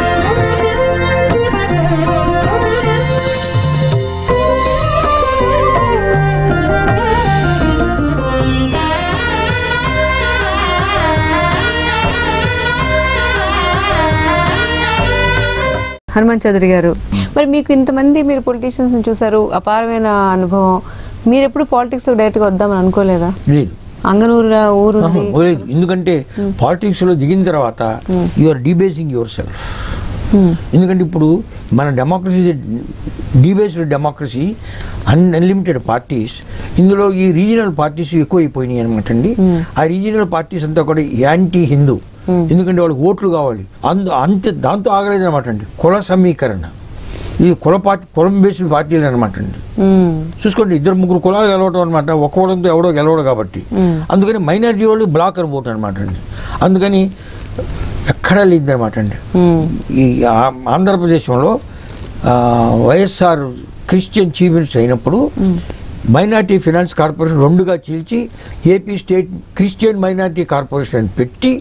హనుమాన్ చౌదరి గారు మరి మీకు ఇంతమంది మీరు పొలిటీషియన్స్ చూసారు అపారమైన అనుభవం మీరు ఎప్పుడు పాలిటిక్స్ డైరెక్ట్ గా వద్దామని అనుకోలేదా లేదు అంగనూరు ఊరు ఆహా, లేదు ఎందుకంటే పాలిటిక్స్ లో దిగిన తర్వాత you are debasing yourself ఎందుకంటే ఇప్పుడు మన democracy debased democracy un unlimited parties ఇందులో ఈ రీజనల్ పార్టీస్ ఎక్కువైపోయినాయి అనమాట అండి ఆ రీజనల్ పార్టీస్ అంతా కూడా యాంటీ హిందూ ఎందుకంటే వాళ్ళకి ఓట్లు కావాలి అందు అంతే దాంతో ఆగలేదు అనమాట అండి కుల సమీకరణ ఇది కుల పార్టీ కులం బేస్డ్ పార్టీలు అనమాట అండి చూసుకోండి ఇద్దరు ముగ్గురు కులాలు గెలవడం అనమాట ఒక్క కులంతో ఎవడో గెలవడు కాబట్టి అందుకని మైనారిటీ వాళ్ళు బ్లాక్ అని ఓటు అనమాట అండి అందుకని ఎక్కడా లేదనమాట అండి ఈ ఆ- ఆంధ్రప్రదేశ్లో ఆ, వైఎస్ఆర్ క్రిస్టియన్ చీఫ్ మినిస్టర్ అయినప్పుడు మైనార్టీ ఫినాన్స్ కార్పొరేషన్ రెండుగా చీల్చి AP state Christian minority corporation అని పెట్టి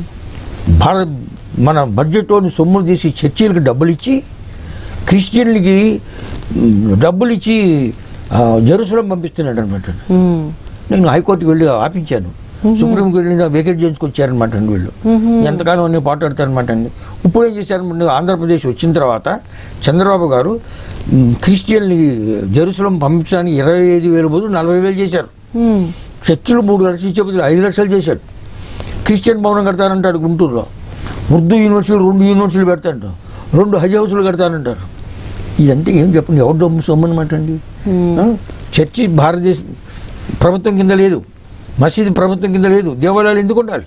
భారత్ మన బడ్జెట్లోని సొమ్ములు తీసి చర్చీలకు డబ్బులు ఇచ్చి క్రిస్టియన్లకి మ్, డబ్బులు ఇచ్చి ఆ, జెరూసలం పంపిస్తున్నాడు అనమాట నేను హైకోర్టుకి వెళ్ళి ఆపించాను సుప్రీంకి వెళ్ళి వేకెట్ చేయించుకొచ్చారనమాట అండి వీళ్ళు ఎంతకాలం అన్ని పాటాడతారనమాట అండి ఇప్పుడు ఏం చేశారనమాట ఆంధ్రప్రదేశ్ వచ్చిన తర్వాత చంద్రబాబు గారు మ్, క్రిస్టియన్ని జెరూసలం పంపించడానికి ఇరవై ఐదు వేల బదులు నలభై వేలు చేశారు చర్చిలు మూడు లక్షలు ఇచ్చే బదులు ఐదు లక్షలు చేశాడు క్రిస్టియన్ భవనం కడతానంటాడు గుంటూరులో ఉర్దూ యూనివర్సిటీ రెండు యూనివర్సిటీలు పెడతాంటారు రెండు హజ్ హౌస్లు కడతానంటారు ఇదంటే ఏం చెప్పండి ఎవరు డబ్బు సొమ్ము అనమాట అండి ఆ? చర్చి భారతదేశ ప్రభుత్వం కింద లేదు మసీదు ప్రభుత్వం కింద లేదు దేవాలయాలు ఎందుకు ఉండాలి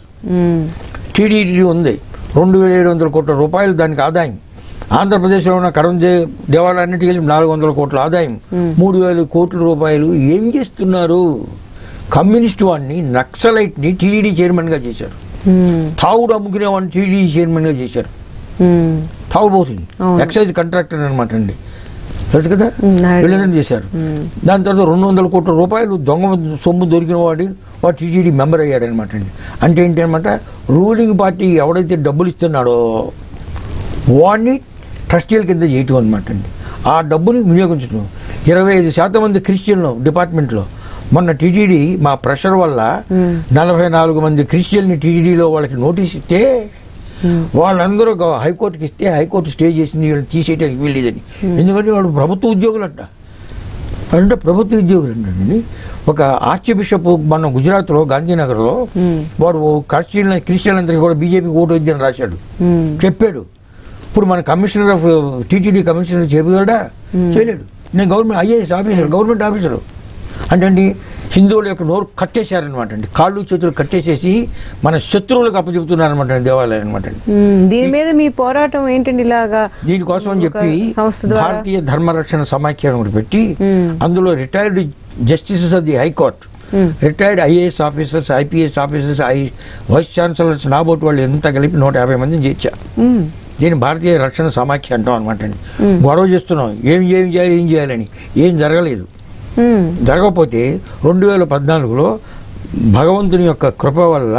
టీడీటీ ఉంది రెండు వేల ఏడు వందల కోట్ల రూపాయలు దానికి ఆదాయం ఆంధ్రప్రదేశ్లో ఉన్న కడం దే దేవాలయాన్నిటికి కలిపి నాలుగు వందల కోట్ల ఆదాయం మూడు వేల కోట్ల రూపాయలు ఏం చేస్తున్నారు కమ్యూనిస్ట్ వాడిని నక్సలైట్ని టీడీడీ చైర్మన్గా చేశారు తాగుడు అమ్ముకునే వాడిని టీడీడీ చైర్మన్గా చేశారు తాగుబోతుంది అవును. ఎక్సైజ్ కాంట్రాక్టర్ అనమాట అండి తెలుసు కదా మ్, నాయుడు. వీళ్ళని చేశారు దాని తర్వాత రెండు వందల కోట్ల రూపాయలు దొంగ సొమ్ము దొరికిన వాడు వాడు టీటీడీ మెంబర్ అయ్యాడు అనమాట అండి అంటే ఏంటి అనమాట రూలింగ్ పార్టీ ఎవడైతే డబ్బులు ఇస్తున్నాడో వాడిని ట్రస్టీల కింద చేయటం అనమాట అండి ఆ డబ్బుని వినియోగించడం ఇరవై ఐదు శాతం మంది క్రిస్టియన్లు డిపార్ట్మెంట్లో మొన్న టీటీడీ మా ప్రెషర్ వల్ల నలభై నాలుగు మంది క్రిస్టియన్ని టీటీడీలో వాళ్ళకి నోటీస్ ఇస్తే వాళ్ళందరూ ఒక హైకోర్టుకి ఇస్తే హైకోర్టు స్టే చేసింది వీళ్ళు తీసేయడానికి వీల్లేదని ఎందుకంటే వాళ్ళు ప్రభుత్వ ఉద్యోగులు అంట అంటే ప్రభుత్వ ఉద్యోగులు అండి ఒక ఆర్చ్ బిషప్ మన గుజరాత్లో గాంధీనగర్లో వాడు క్రిస్టియన్ క్రిస్టియన్లందరికీ కూడా బీజేపీ ఓటు వేద్దని రాశాడు చెప్పాడు ఇప్పుడు మన కమిషనర్ ఆఫ్ టీటీడీ కమిషనర్ చేయగలడా చేయలేడు నేను government IAS officer government officer అంటే అండి హిందువుల యొక్క నోరు కట్టేశారనమాట అండి కాళ్ళు చేతులు కట్టేసేసి మన శత్రువులకు అప్పచెబుతున్నారనమాట అండి దేవాలయం అనమాట అండి దీని మీద మీ పోరాటం ఏంటండి ఇలాగా దీనికోసం అని ఒక చెప్పి సంస్థ ద్వారా భారతీయ ధర్మరక్షణ సమాఖ్య అని ఒకటి పెట్టి మ్మ్. అందులో retired justices of the high court retired IAS officers IPS officers I vice chancellors నాబోటి వాళ్ళు ఎంత కలిపి నూట యాభై మందిని చేర్చా మ్మ్. దీన్ని భారతీయ రక్షణ సమాఖ్య అంటాం అనమాట అండి గొడవ చేస్తున్నాం ఏం ఏం చేయాలి ఏం చేయాలని ఏం జరగలేదు మ్మ్. జరగకపోతే రెండు వేల పద్నాలుగులో భగవంతుని యొక్క కృప వల్ల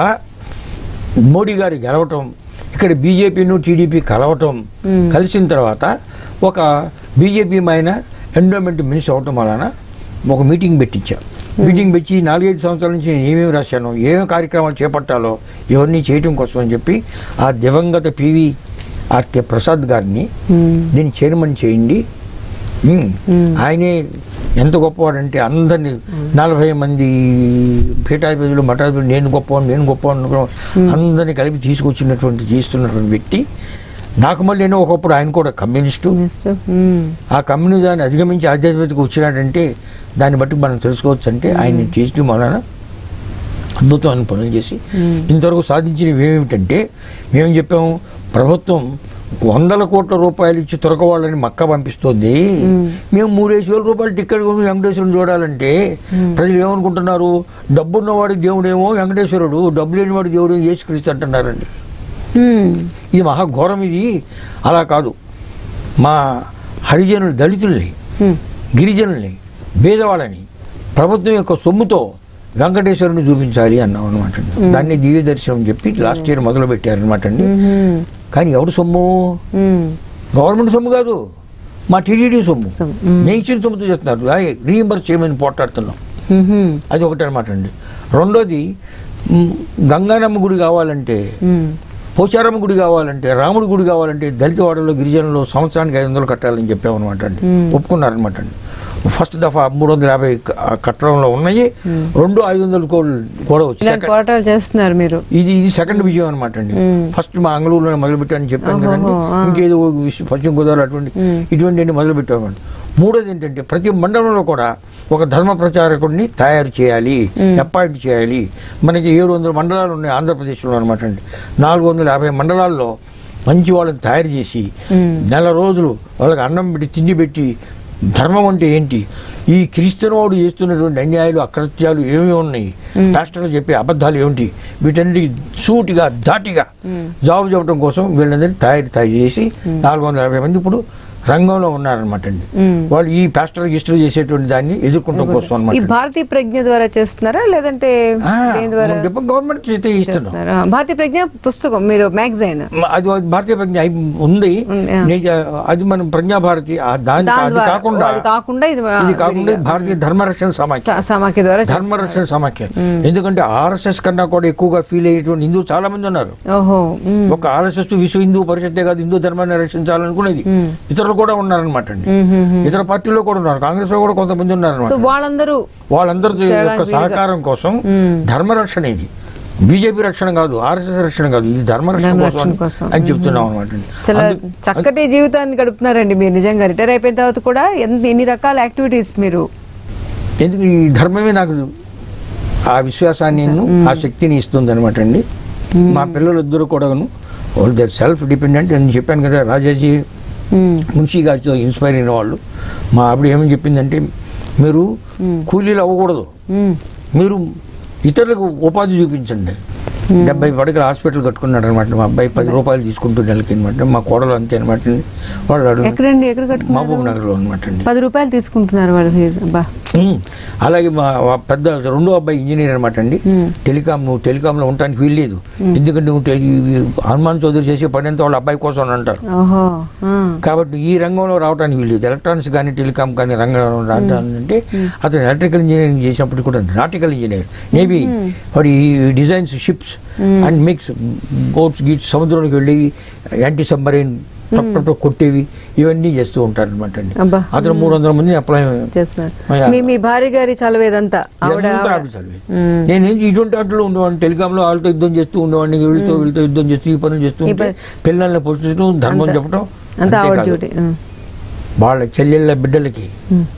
మోడీ గారు గెలవటం ఇక్కడ బీజేపీను టీడీపీ కలవటం కలిసిన తర్వాత ఒక బీజేపీ మైన ఎండోమెంట్ మినిస్టర్ అవటం వలన ఒక మీటింగ్ పెట్టించా మీటింగ్ పెట్టి నాలుగైదు సంవత్సరాల నుంచి నేను ఏమేమి రాశాను ఏమేమి కార్యక్రమాలు చేపట్టాలో ఇవన్నీ చేయటం కోసం అని చెప్పి ఆ దివంగత పివి ఆర్కే ప్రసాద్ గారిని మ్మ్. దీన్ని చైర్మన్ చేయండి ఉమ్. ఆయనే ఎంత గొప్పవాడంటే అందరినీ నలభై మంది పీఠాధిపతులు మఠాధిపతులు నేను గొప్పవాడు నేను గొప్పవాడు అందరినీ కలిపి తీసుకొచ్చినటువంటి చేస్తున్నటువంటి వ్యక్తి నాకు మళ్ళీ నేను ఒకప్పుడు ఆయన కూడా కమ్యూనిస్టు మిస్టర్ మ్మ్. ఆ కమ్యూనిజాన్ని అధిగమించి ఆధ్యాత్మికతకు వచ్చినాడంటే దాన్ని బట్టి మనం తెలుసుకోవచ్చు అంటే ఆయన చేయడం వలన అద్భుతమైన పనులు చేసి ఇంతవరకు సాధించినవి ఏమిటంటే మేము చెప్పాము ప్రభుత్వం వందల కోట్ల రూపాయలు ఇచ్చి తొరకవాళ్ళని మక్క పంపిస్తుంది మేము మూడేసి వేల రూపాయలు టికెట్ కొని వెంకటేశ్వరుని చూడాలంటే ప్రజలు ఏమనుకుంటున్నారు డబ్బున్నవాడి దేవుడేమో వెంకటేశ్వరుడు డబ్బు లేనివాడి దేవుడు యేసుక్రీస్తు అంటున్నారండి మ్మ్. ఇది మహాఘోరం ఇది అలా కాదు మా హరిజనులు దళితుల్ని మ్మ్. గిరిజనుల్ని పేదవాళ్ళని ప్రభుత్వం యొక్క సొమ్ముతో వెంకటేశ్వరుని చూపించాలి అన్నాం అనమాట దాన్ని దివ్య దర్శనం చెప్పి లాస్ట్ ఇయర్ మొదలు పెట్టారనమాట అండి మ్మ్. కానీ ఎవరు సొమ్ము మ్మ్. గవర్నమెంట్ సొమ్ము కాదు మా టీడీడీ సొమ్ము సొమ్ము. నేను ఇచ్చిన సొమ్ముతో చెప్తున్నారు రీఎంబర్స్ చేయమని పోట్లాడుతున్నాం మ్మ్. అది ఒకటి అనమాట అండి రెండోది మ్, గంగానమ్మ గుడి కావాలంటే మ్మ్. పోచారమ్మ గుడి కావాలంటే రాముడి గుడి కావాలంటే దళిత వాడలో గిరిజనులు సంవత్సరానికి ఐదు వందలు కట్టాలని చెప్పామన్నమాట అండి ఒప్పుకున్నారనమాట అండి ఫస్ట్ దఫా మూడు వందల యాభై క- కట్టడంలో ఉన్నాయి రెండు ఐదు వందలు కూడా కూడా వచ్చాయి ఇలాంటి పోరాటాలు చేస్తున్నారు మీరు ఇది ఇది సెకండ్ విజయం అనమాట అండి ఫస్ట్ మా అంగళూరులో మొదలు పెట్టానని చెప్పాను కదండి ఓహో, ఆ. ఇంకేదో విష- పశ్చిమ గోదావరి అటువంటి ఇటువంటి అన్ని మొదలు పెట్టామండి మూడోది ఏంటంటే ప్రతి మండలంలో కూడా ఒక ధర్మ ప్రచారకుడిని తయారు చేయాలి అపాయింట్ చేయాలి మనకి ఏడు వందల మండలాలు ఉన్నాయి ఆంధ్రప్రదేశ్లో అనమాట అండి నాలుగు వందల యాభై మండలాల్లో మంచి వాళ్ళని తయారు చేసి నెల రోజులు వాళ్ళకి అన్నం పెట్టి తిండి పెట్టి ధర్మం అంటే ఏంటి ఈ క్రీస్తునవాడు చేస్తున్నటువంటి అన్యాయాలు అకృత్యాలు ఏమి ఉన్నాయి పాస్టర్లు చెప్పే అబద్ధాలు ఏమిటి వీటన్నిటికి సూటిగా ధాటిగా జాబు చెప్పడం కోసం వీళ్ళందరినీ తయారు తయారు చేసి నాలుగు వందల యాభై మంది ఇప్పుడు రంగంలో ఉన్నారనమాట అండి వాళ్ళు ఈ పాస్టర్ గిస్టర్ చేసేటువంటి దాన్ని ఎదుర్కొనడం కోసం ఈ అనమాట భారతీయ ప్రజ్ఞ ద్వారా చేస్తున్నారా లేదంటే దేని ద్వారా గవర్నమెంట్ చేస్తే ఇస్తున్నాం చేస్తున్నారా భారతీయ ప్రజ్ఞ పుస్తకం మీరు మ్యాగజైన్ మ- అది భారతీయ ప్రజ్ఞ అయి- ఉంది ఉంది, ఆ. నేను- అది మనం ప్రజ్ఞాభారతి ఆ దాని దాని అది ద్వారా కాకుండా అది కాకుండా ఇది ఇది కాకుండా భారతీయ ధర్మరక్షణ సమాఖ్య స- సమాఖ్య ద్వారా ధర్మరక్షణ సమాఖ్య ఎందుకంటే ఆర్ఎస్ఎస్ కన్నా కూడా ఎక్కువగా ఫీల్ అయ్యేటువంటి హిందువులు చాలా మంది ఉన్నారు ఓహో మ్మ్. ఒక ఆర్ఎస్ఎస్ విశ్వ హిందూ పరిషత్తే కాదు హిందూ ధర్మాన్ని రక్షించాలనుకునేది ఇతరులు కూడా ఉన్నారనమాట అండి ఇతర పార్టీలో కూడా ఉన్నారు కాంగ్రెస్ లో కూడా కొంతమంది సో ఉన్నారనమాట వాళ్ళందరూ వాళ్ళందరి యొక్క చేయడానికి వీలుగా. సహకారం కోసం ధర్మరక్షణ ఇది బీజేపీ రక్షణ కాదు ఆర్ఎస్ఎస్ రక్షణ కాదు ఇది ధర్మరక్షణ ధర్మరక్షణ కోసం కోసం. అని చెప్తున్నాం అనమాట చాలా చక్కటి జీవితాన్ని గడుపుతున్నారండి మీరు నిజంగా రిటైర్ అయిపోయిన తర్వాత కూడా ఎంత ఎన్ని రకాల యాక్టివిటీస్ మీరు ఎందుకు ఈ ధర్మమే నాకు ఆ విశ్వాసాన్ని ఆ శక్తిని ఇస్తుంది అనమాట అండి మా పిల్లలు ఇద్దరు కూడాను వాళ్ళు దర్ సెల్ఫ్ డిపెండెంట్ నేను చెప్పాను కదా రాజాజీ మ్మ్. మున్షి గారితో ఇన్స్పైర్ అయిన వాళ్ళు మా ఆవిడ ఏమని చెప్పిందంటే మీరు కూలీలు అవ్వకూడదు మ్మ్. మీరు ఇతరులకు ఉపాధి చూపించండి డెబ్బై పడకల హాస్పిటల్ కట్టుకున్నాడు అనమాట మా అబ్బాయి పది రూపాయలు తీసుకుంటూ నెలకి అనమాట మా కోడలు అంతే అనమాట వాళ్ళు అడుగు ఎక్కడండి ఎక్కడ కట్టుకున్నారు మహబూబ్ నగర్లో అనమాట అండి పది రూపాయలు తీసుకుంటున్నారు వాళ్ళు ఫీజు అబ్బా ఉమ్. అలాగే మా మా పెద్ద రెండో అబ్బాయి ఇంజనీర్ అనమాట అండి టెలికాం నువ్వు టెలికాంలో ఉండటానికి వీల్లేదు ఎందుకంటే నువ్వు టెలి- హనుమాన్ చౌదరి చేసే పని అంతా వాళ్ళ అబ్బాయి కోసం అని అంటారు ఓహో ఆ. కాబట్టి ఈ రంగంలో రావడానికి వీల్లేదు ఎలక్ట్రానిక్స్ కానీ టెలికాం కానీ రంగంలో రావడానికి అతను ఎలక్ట్రికల్ ఇంజనీరింగ్ చేసినప్పుడు కూడా నాటికల్ ఇంజనీర్ నేవీ వాడి designs ships and mix boats గీట్స్ సముద్రంలోకి వెళ్ళి యాంటీ సబ్మరైన్ టప్ కొట్టేవి ఇవన్నీ చేస్తూ ఉంటారు అనమాట అండి అబ్బా. అతను మూడు వందల మందిని అప్లై చేస్తున్నారు అయ్యా. మీ మీ భార్య గారి చలవేదంతా ఆవిడ ఇదంతా ఆవిడ చదివే. నేను ఏంటి ఇటువంటి ఆటలో ఉండేవాడిని టెలికాంలో వాళ్ళతో యుద్ధం చేస్తూ ఉండేవాడిని వీళ్ళతో వీళ్ళతో యుద్ధం చేస్తూ ఈ పనులు చేస్తూ ఈ ఉంటే పని- పిల్లల్ని పోషించడం ధర్మం అంతా- చెప్పడం అంతా అంతే ఆవిడ కాదు. డ్యూటీ ఆ. వాళ్ళ చెల్లెళ్ళ బిడ్డలకి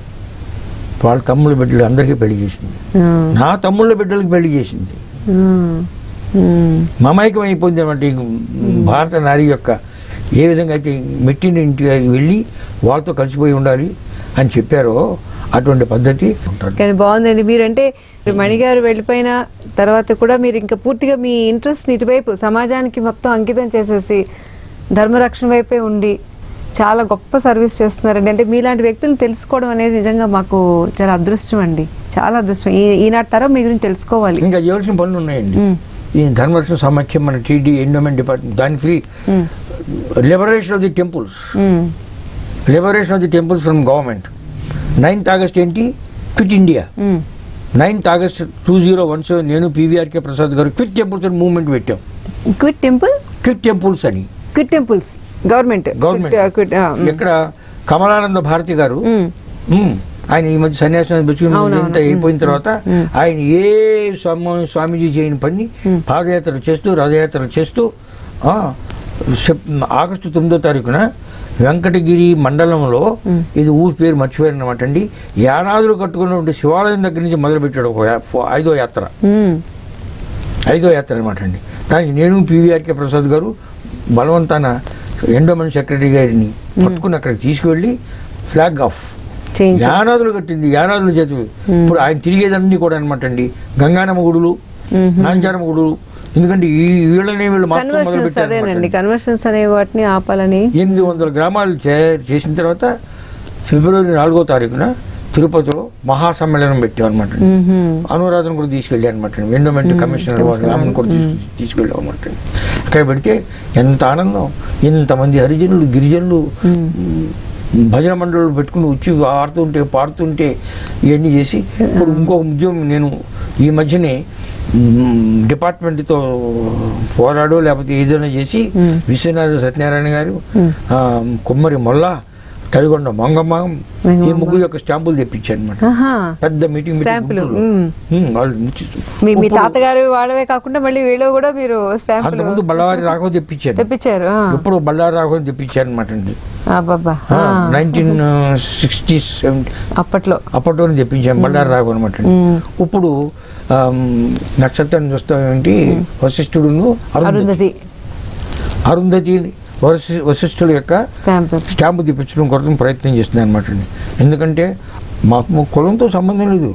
వాళ్ళ తమ్ముళ్ళ బిడ్డలు అందరికీ పెళ్లి చేసింది ఆ. నా తమ్ముళ్ళ బిడ్డలకి పెళ్లి చేసింది ఆ. మ్మ్. మమైకం అయిపోయింది అనమాట ఈ భారత నారి యొక్క ఏ విధంగా అయితే మెట్టిన ఇంటికి వెళ్ళి వాళ్ళతో కలిసిపోయి ఉండాలి అని చెప్పారో అటువంటి పద్ధతి ఉంటుంది కానీ బాగుందండి మీరంటే మణిగారు వెళ్ళిపోయిన తర్వాత కూడా మీరు ఇంకా పూర్తిగా మీ ఇంట్రెస్ట్ ఇటువైపు సమాజానికి మొత్తం అంకితం చేసేసి ధర్మరక్షణ వైపే ఉండి చాలా గొప్ప సర్వీస్ చేస్తున్నారండి అంటే మీలాంటి వ్యక్తులను తెలుసుకోవడం అనేది నిజంగా మాకు చాలా అదృష్టం అండి చాలా అదృష్టం ఈ ఈనాటి తరం మీ గురించి తెలుసుకోవాలి ఇంకా చేయవలసిన పనులు ఉన్నాయండి మ్మ్. ఈ ధర్మరక్షణ సమాఖ్యం మన టీడీ ఎండోమెంట్ డిపార్ట్మెంట్ దాని free hmm. Liberation of the temples hmm. Liberation of the temples from government ninth August ఏంటి quit India hmm. Ninth August two zero one seven నేను పీవీఆర్కే ప్రసాద్ గారు క్విట్ టెంపుల్స్ అని మూవ్మెంట్ పెట్టాం quit temple quit temples అని quit temples government government quit ah, hmm. ఎక్కడ కమలానంద భారతి గారు మ్మ్. మ్మ్. ఆయన ఈ మధ్య సన్యాసం పెట్టుకుని అవునవును. ఇంత అయిపోయిన తర్వాత ఆయన ఏ స్వామి స్వామీజీ చేయని పని పాదయాత్రలు చేస్తూ రథయాత్రలు చేస్తూ ఆ, సెప్- ఆగస్టు తొమ్మిదో తారీఖున వెంకటగిరి మండలంలో ఇది ఊరి పేరు మర్చిపోయారు అనమాట అండి యానాదులు కట్టుకున్నటువంటి శివాలయం దగ్గర నుంచి మొదలుపెట్టాడు ఒక యా- ఫో- ఐదో యాత్ర మ్మ్. ఐదో యాత్ర అనమాట అండి దానికి నేను పీవీఆర్కే ప్రసాద్ గారు బలవంతాన ఎండోమెంట్ సెక్రటరీ గారిని పట్టుకుని అక్కడికి తీసుకువెళ్ళి ఫ్లాగ్ ఆఫ్ చేయించాం యానాదులు కట్టింది యానాదులు చేతి ఇప్పుడు ఆయన తిరిగేదన్నీ కూడా అనమాట అండి గంగానమ్మ గుడులు నాంచారమ్మ గుడులు ఎందుకంటే ఈ వీళ్ళనే వీళ్ళు మాత్రం మొదలు కన్వర్షన్స్ పెట్టారు అదేనండి అన్నమాట. కన్వర్షన్స్ అనే వాటిని ఆపాలని ఎనిమిది వందల గ్రామాలు చే- చేసిన తర్వాత ఫిబ్రవరి నాలుగో తారీఖున తిరుపతిలో మహాసమ్మేళనం పెట్టాం అనమాట మ్మ్. అనురాధన కూడా తీసుకెళ్ళాను అనమాట ఎండోమెంట్ కమిషనర్ వాళ్ళు ఆమెను కూడా తీసుకు తీసుకెళ్ళాం అనమాట అక్కడ పెడితే ఎంత ఆనందం ఇంతమంది హరిజనులు గిరిజనులు భజన మండళ్ళు పెట్టుకుని వచ్చి ఆడుతుంటే పాడుతుంటే ఇవన్నీ చేసి ఇప్పుడు ఇంకొక ఉద్యమం నేను ఈ మధ్యనే మ్, డిపార్ట్మెంట్తో పోరాడు లేకపోతే ఏదైనా చేసి విశ్వనాథ సత్యనారాయణ గారు ఆ, కుమ్మరి మొల్ల తడిగొండ మంగమ్మ ఈ ముగ్గురు యొక్క స్టాంపులు తెప్పించాను అనమాట ఆహా. పెద్ద మీటింగ్ పెట్టి స్టాంపులు, గుంటూరులో. మ్మ్. మ్మ్, వాళ్ళు ముచ్చి- మీ మీ ఇప్పుడు తాతగారు వాళ్ళవే కాకుండా మళ్ళీ వీళ్ళు కూడా మీరు స్టాంపులు అంతకుముందు బళ్ళవారి రాఘవ తెప్పించాను తెప్పించారు ఆ. ఇప్పుడు బళ్ళారి రాఘవ తెప్పించాను అనమాట అండి అబ్బబ్బా ఆ. నైన్టీన్ సిక్స్టీ సెవెంటీ అప్పట్లో అప్పట్లో తెప్పించాను బళ్ళారి రాఘవ అనమాట అండి మ్మ్. ఇప్పుడు ఆమ్, నక్షత్రం చూస్తామేంటి వశిష్ఠుడును అరుంధతి అరుంధతి అరుంధతి వశి- వశిష్ఠుడు యొక్క స్టాంప్ స్టాంపు తెప్పించడం కొరకు ప్రయత్నం చేస్తున్నాను అనమాట అండి ఎందుకంటే మాకు కులంతో సంబంధం లేదు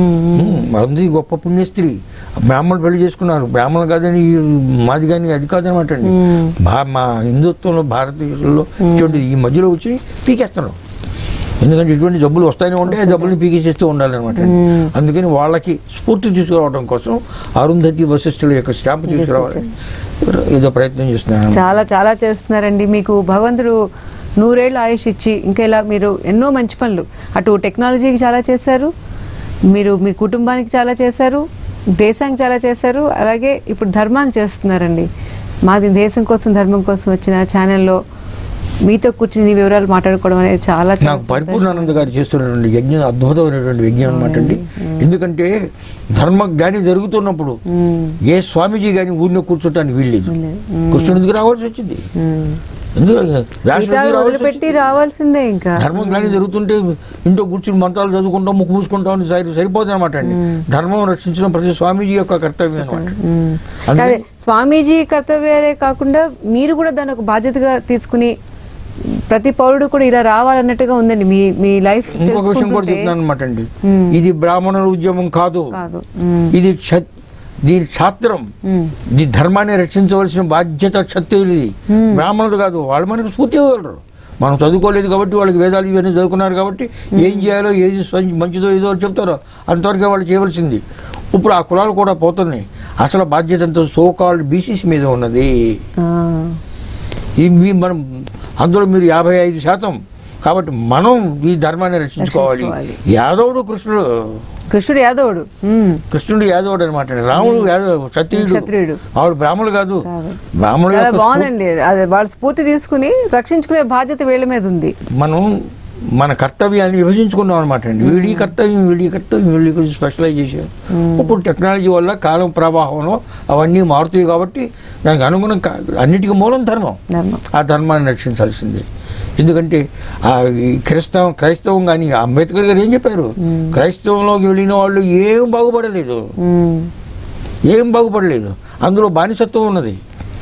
అది గొప్ప పుణ్యస్త్రీ బ్రాహ్మణులు పెళ్లి చేసుకున్నారు బ్రాహ్మణులు కాదని ఈ మాది కానీ అది కాదనమాట అండి భా మా హిందుత్వంలో భారతదేశంలో ఇటువంటి ఈ మధ్యలో వచ్చి పీకేస్తున్నాం ఎందుకంటే ఇటువంటి జబ్బులు వస్తానే ఉంటే ఆ జబ్బుల్ని పీకేసేస్తూ ఉండాలన్నమాట అండి. అందుకని వాళ్ళకి స్ఫూర్తి తీసుకురావడం కోసం అరుంధతి వశిష్ఠుల యొక్క స్టాంపు తీసుకురావాలని ఏదో ప్రయత్నం చేస్తున్నాను చాలా చాలా చేస్తున్నారండి మీకు భగవంతుడు నూరేళ్ళు ఆయుష్ ఇచ్చి ఇంకా ఇలా మీరు ఎన్నో మంచి పనులు అటు టెక్నాలజీకి చాలా చేశారు మీరు మీ కుటుంబానికి చాలా చేశారు దేశానికి చాలా చేశారు అలాగే ఇప్పుడు ధర్మానికి చేస్తున్నారండి మాది దేశం కోసం ధర్మం కోసం వచ్చిన ఛానల్లో మీతో కూర్చుని ఈ వివరాలు మాట్లాడుకోవడం అనేది చాలా చాలా నాకు పరిపూర్ణానంద గారు చేస్తున్నటువంటి యజ్ఞం అద్భుతమైనటువంటి యజ్ఞం అనమాట అండి ఎందుకంటే ధర్మ జ్ఞాని జరుగుతున్నప్పుడు ఏ స్వామీజీ కానీ ఊరిలో కూర్చోటానికి వీల్లేదు కృష్ణుడికి రావాల్సి వచ్చింది ఎందుకు వ్యాసుడికి మిగతావి రావాల్సి వదిలిపెట్టి వచ్చింది. రావాల్సిందే ఇంకా ధర్మం కానీ జరుగుతుంటే ఇంట్లో కూర్చుని మంత్రాలు చదువుకుంటాం ముక్కు మూసుకుంటాం అని సరి సరిపోతుంది అనమాట అండి ధర్మం రక్షించడం ప్రతి స్వామీజీ యొక్క కర్తవ్యం అనమాట అందుకని అదే స్వామీజీ కర్తవ్యాలే కాకుండా మీరు కూడా దాన్ని ఒక బాధ్యతగా తీసుకుని ప్రతి పౌరుడు కూడా ఇలా రావాలన్నట్టుగా ఉందండి మీ మీ లైఫ్ ఇంకొక విషయం కూడా చెప్తున్నాను అనమాట అండి ఇది బ్రాహ్మణుల ఉద్యమం కాదు కాదు మ్మ్. ఇది క్ష- దీని క్షాత్రం మ్మ్. ఈ ధర్మాన్ని రక్షించవలసిన బాధ్యత క్షత్రియులది బ్రాహ్మణులు కాదు వాళ్ళు మనకు స్ఫూర్తి ఇవ్వగలరు మనం చదువుకోలేదు కాబట్టి వాళ్ళకి వేదాలు ఇవన్నీ చదువుకున్నారు కాబట్టి ఏం చేయాలో ఏది స- మంచిదో ఏదో చెప్తారో అంతవరకే వాళ్ళు చేయవలసింది ఇప్పుడు ఆ కులాలు కూడా పోతున్నాయి అసలు బాధ్యత అంతా సోకాల్డ్ బీసీసీ మీద ఉన్నది ఆ. ఈ మీ మనం అందులో మీరు యాభై ఐదు శాతం కాబట్టి మనం ఈ ధర్మాన్ని రక్షించుకోవాలి రక్షించుకోవాలి. యాదవుడు కృష్ణుడు కృష్ణుడు యాదవుడు మ్మ్. కృష్ణుడు యాదవుడు అనమాట రాముడు యాదవ్ క్షత్రియుడు క్షత్రియుడు. ఆవిడ బ్రాహ్మణులు కాదు కాదు. బ్రాహ్మణుల చాలా యొక్క బాగుందండి అదే వాళ్ళ స్ఫూర్తి తీసుకుని రక్షించుకునే బాధ్యత వీళ్ళ మీద ఉంది స్ఫూ- మనం మన కర్తవ్యాన్ని విభజించుకున్నాం అనమాట అండి వీడి కర్తవ్యం వీడి కర్తవ్యం వీడి గురించి స్పెషలైజ్ చేసాం ఇప్పుడు టెక్నాలజీ వల్ల కాలం ప్రవాహంలో అవన్నీ మారుతాయి కాబట్టి దానికి అనుగుణం కా- అన్నిటికీ మూలం ధర్మం ధర్మం ఆ ధర్మాన్ని రక్షించాల్సిందే ఎందుకంటే ఆ ఈ క్రైస్తవం క్రైస్తవం కానీ అంబేద్కర్ గారు ఏం చెప్పారు క్రైస్తవంలోకి వెళ్ళిన వాళ్ళు ఏం బాగుపడలేదు మ్మ్. ఏం బాగుపడలేదు అందులో బానిసత్వం ఉన్నది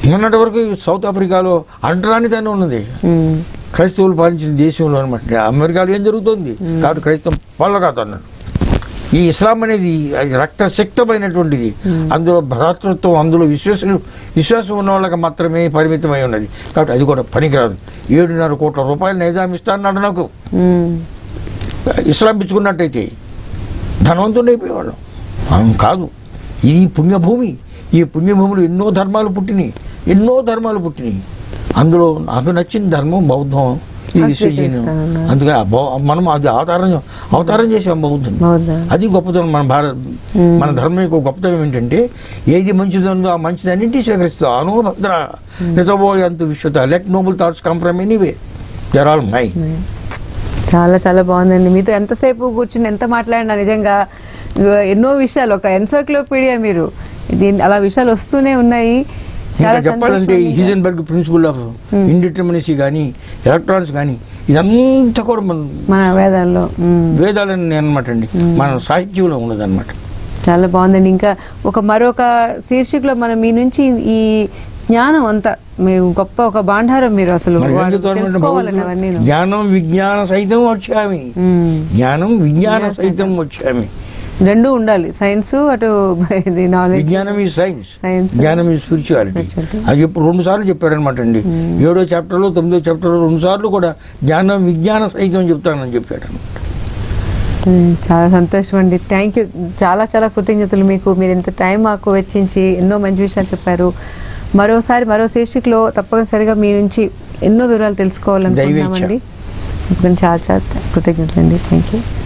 మొన్నటి వరకు సౌత్ ఆఫ్రికాలో అంటరానితనం ఉన్నది ఉమ్, క్రైస్తవులు పాలించిన దేశంలో అనమాట అమెరికాలో ఏం జరుగుతుంది కాబట్టి క్రైస్తవం వాళ్ళ కాదు అన్నాడు ఈ ఇస్లాం అనేది అది రక్తశక్తమైనటువంటిది అందులో భ్రాతృత్వం అందులో విశ్వాసం విశ్వాసం ఉన్న వాళ్ళకి మాత్రమే పరిమితమై ఉన్నది కాబట్టి అది కూడా పనికిరాదు ఏడున్నర కోట్ల రూపాయలు నైజాం ఇస్తా అన్నాడు నాకు ఉమ్, ఇస్లాం పిచ్చుకున్నట్టయితే ధనవంతుడు అయిపోయేవాళ్ళం అవును కాదు ఇది పుణ్యభూమి ఈ పుణ్యభూమిలో ఎన్నో ధర్మాలు పుట్టినాయి ఎన్నో ధర్మాలు పుట్టినాయి అందులో నాకు నచ్చిన ధర్మం బౌద్ధం ఈ అది విశ్వజీనం స్వీకరిస్తానన్నారు. అందుకే ఆ బౌ- మనం అది అవతారం అవతారం చేసాం బౌద్ధం బౌద్ధ. అది గొప్పతనం మన భారత్ మన ధర్మం యొక్క గొప్పతనం ఏంటంటే ఏది మంచిదందో ఆ మంచిది అన్నింటి స్వీకరిస్తాం అనుభద్ర నిజబోయంత విశ్వత let noble thoughts come from anyway there all my చాలా చాలా బాగుందండి మీతో ఎంతసేపు కూర్చుని ఎంత మాట్లాడినా నిజంగా ఇగో ఎన్నో విషయాలు ఒక ఎన్సైక్లోపీడియా మీరు దీని అలా విషయాలు వస్తూనే ఉన్నాయి చాలా ఇంకా చెప్పాలంటే సంతోషం ఉంది. హీజన్బర్గ్ ప్రిన్సిపల్ ఆఫ్ ఇండిటర్మినసీ కానీ ఎలక్ట్రానిక్స్ కానీ ఇదంతా కూడా మన మన వేదాల్లో ఉమ్. వేదాలని అనమాట అండి మన సాహిత్యంలో ఉన్నదన్నమాట చాలా బాగుందండి ఇంకా ఒక మరొక శీర్షికలో మనం మీ నుంచి ఈ జ్ఞానం అంతా మీరు గొప్ప ఒక భాండారం మీరు అసలు మనకి వాడు ఎందుకు అనమాట తెలుసుకోవాలని అవన్నీ భగవద్గీత? జ్ఞానం విజ్ఞాన సైతం వచ్చామి జ్ఞానం విజ్ఞాన సైతం వచ్చామి రెండు ఉండాలి సైన్స్ అటు ఇది నాలెడ్జ్ విజ్ఞానం ఈ సైన్స్ Science. జ్ఞానం ఈ స్పిరిచువాలిటీ Spirituality. అది ఇప్పుడు రెండు సార్లు చెప్పారనమాట అండి ఏడో చాప్టర్లో తొమ్మిదో చాప్టర్లో రెండు సార్లు కూడా జ్ఞానం విజ్ఞాన సైతం చెప్తానని చెప్పాడు చాలా సంతోషం అండి థ్యాంక్ యూ చాలా చాలా కృతజ్ఞతలు మీకు మీరు ఇంత టైం మాకు వెచ్చించి ఎన్నో మంచి విషయాలు చెప్పారు మరోసారి మరో శీర్షికలో తప్పనిసరిగా మీ నుంచి ఎన్నో వివరాలు తెలుసుకోవాలనుకుంటున్నామండి దైవేచ్ఛ. ఇప్పుడు చాలా చాలా కృతజ్ఞతలు అండి థ్యాంక్ యూ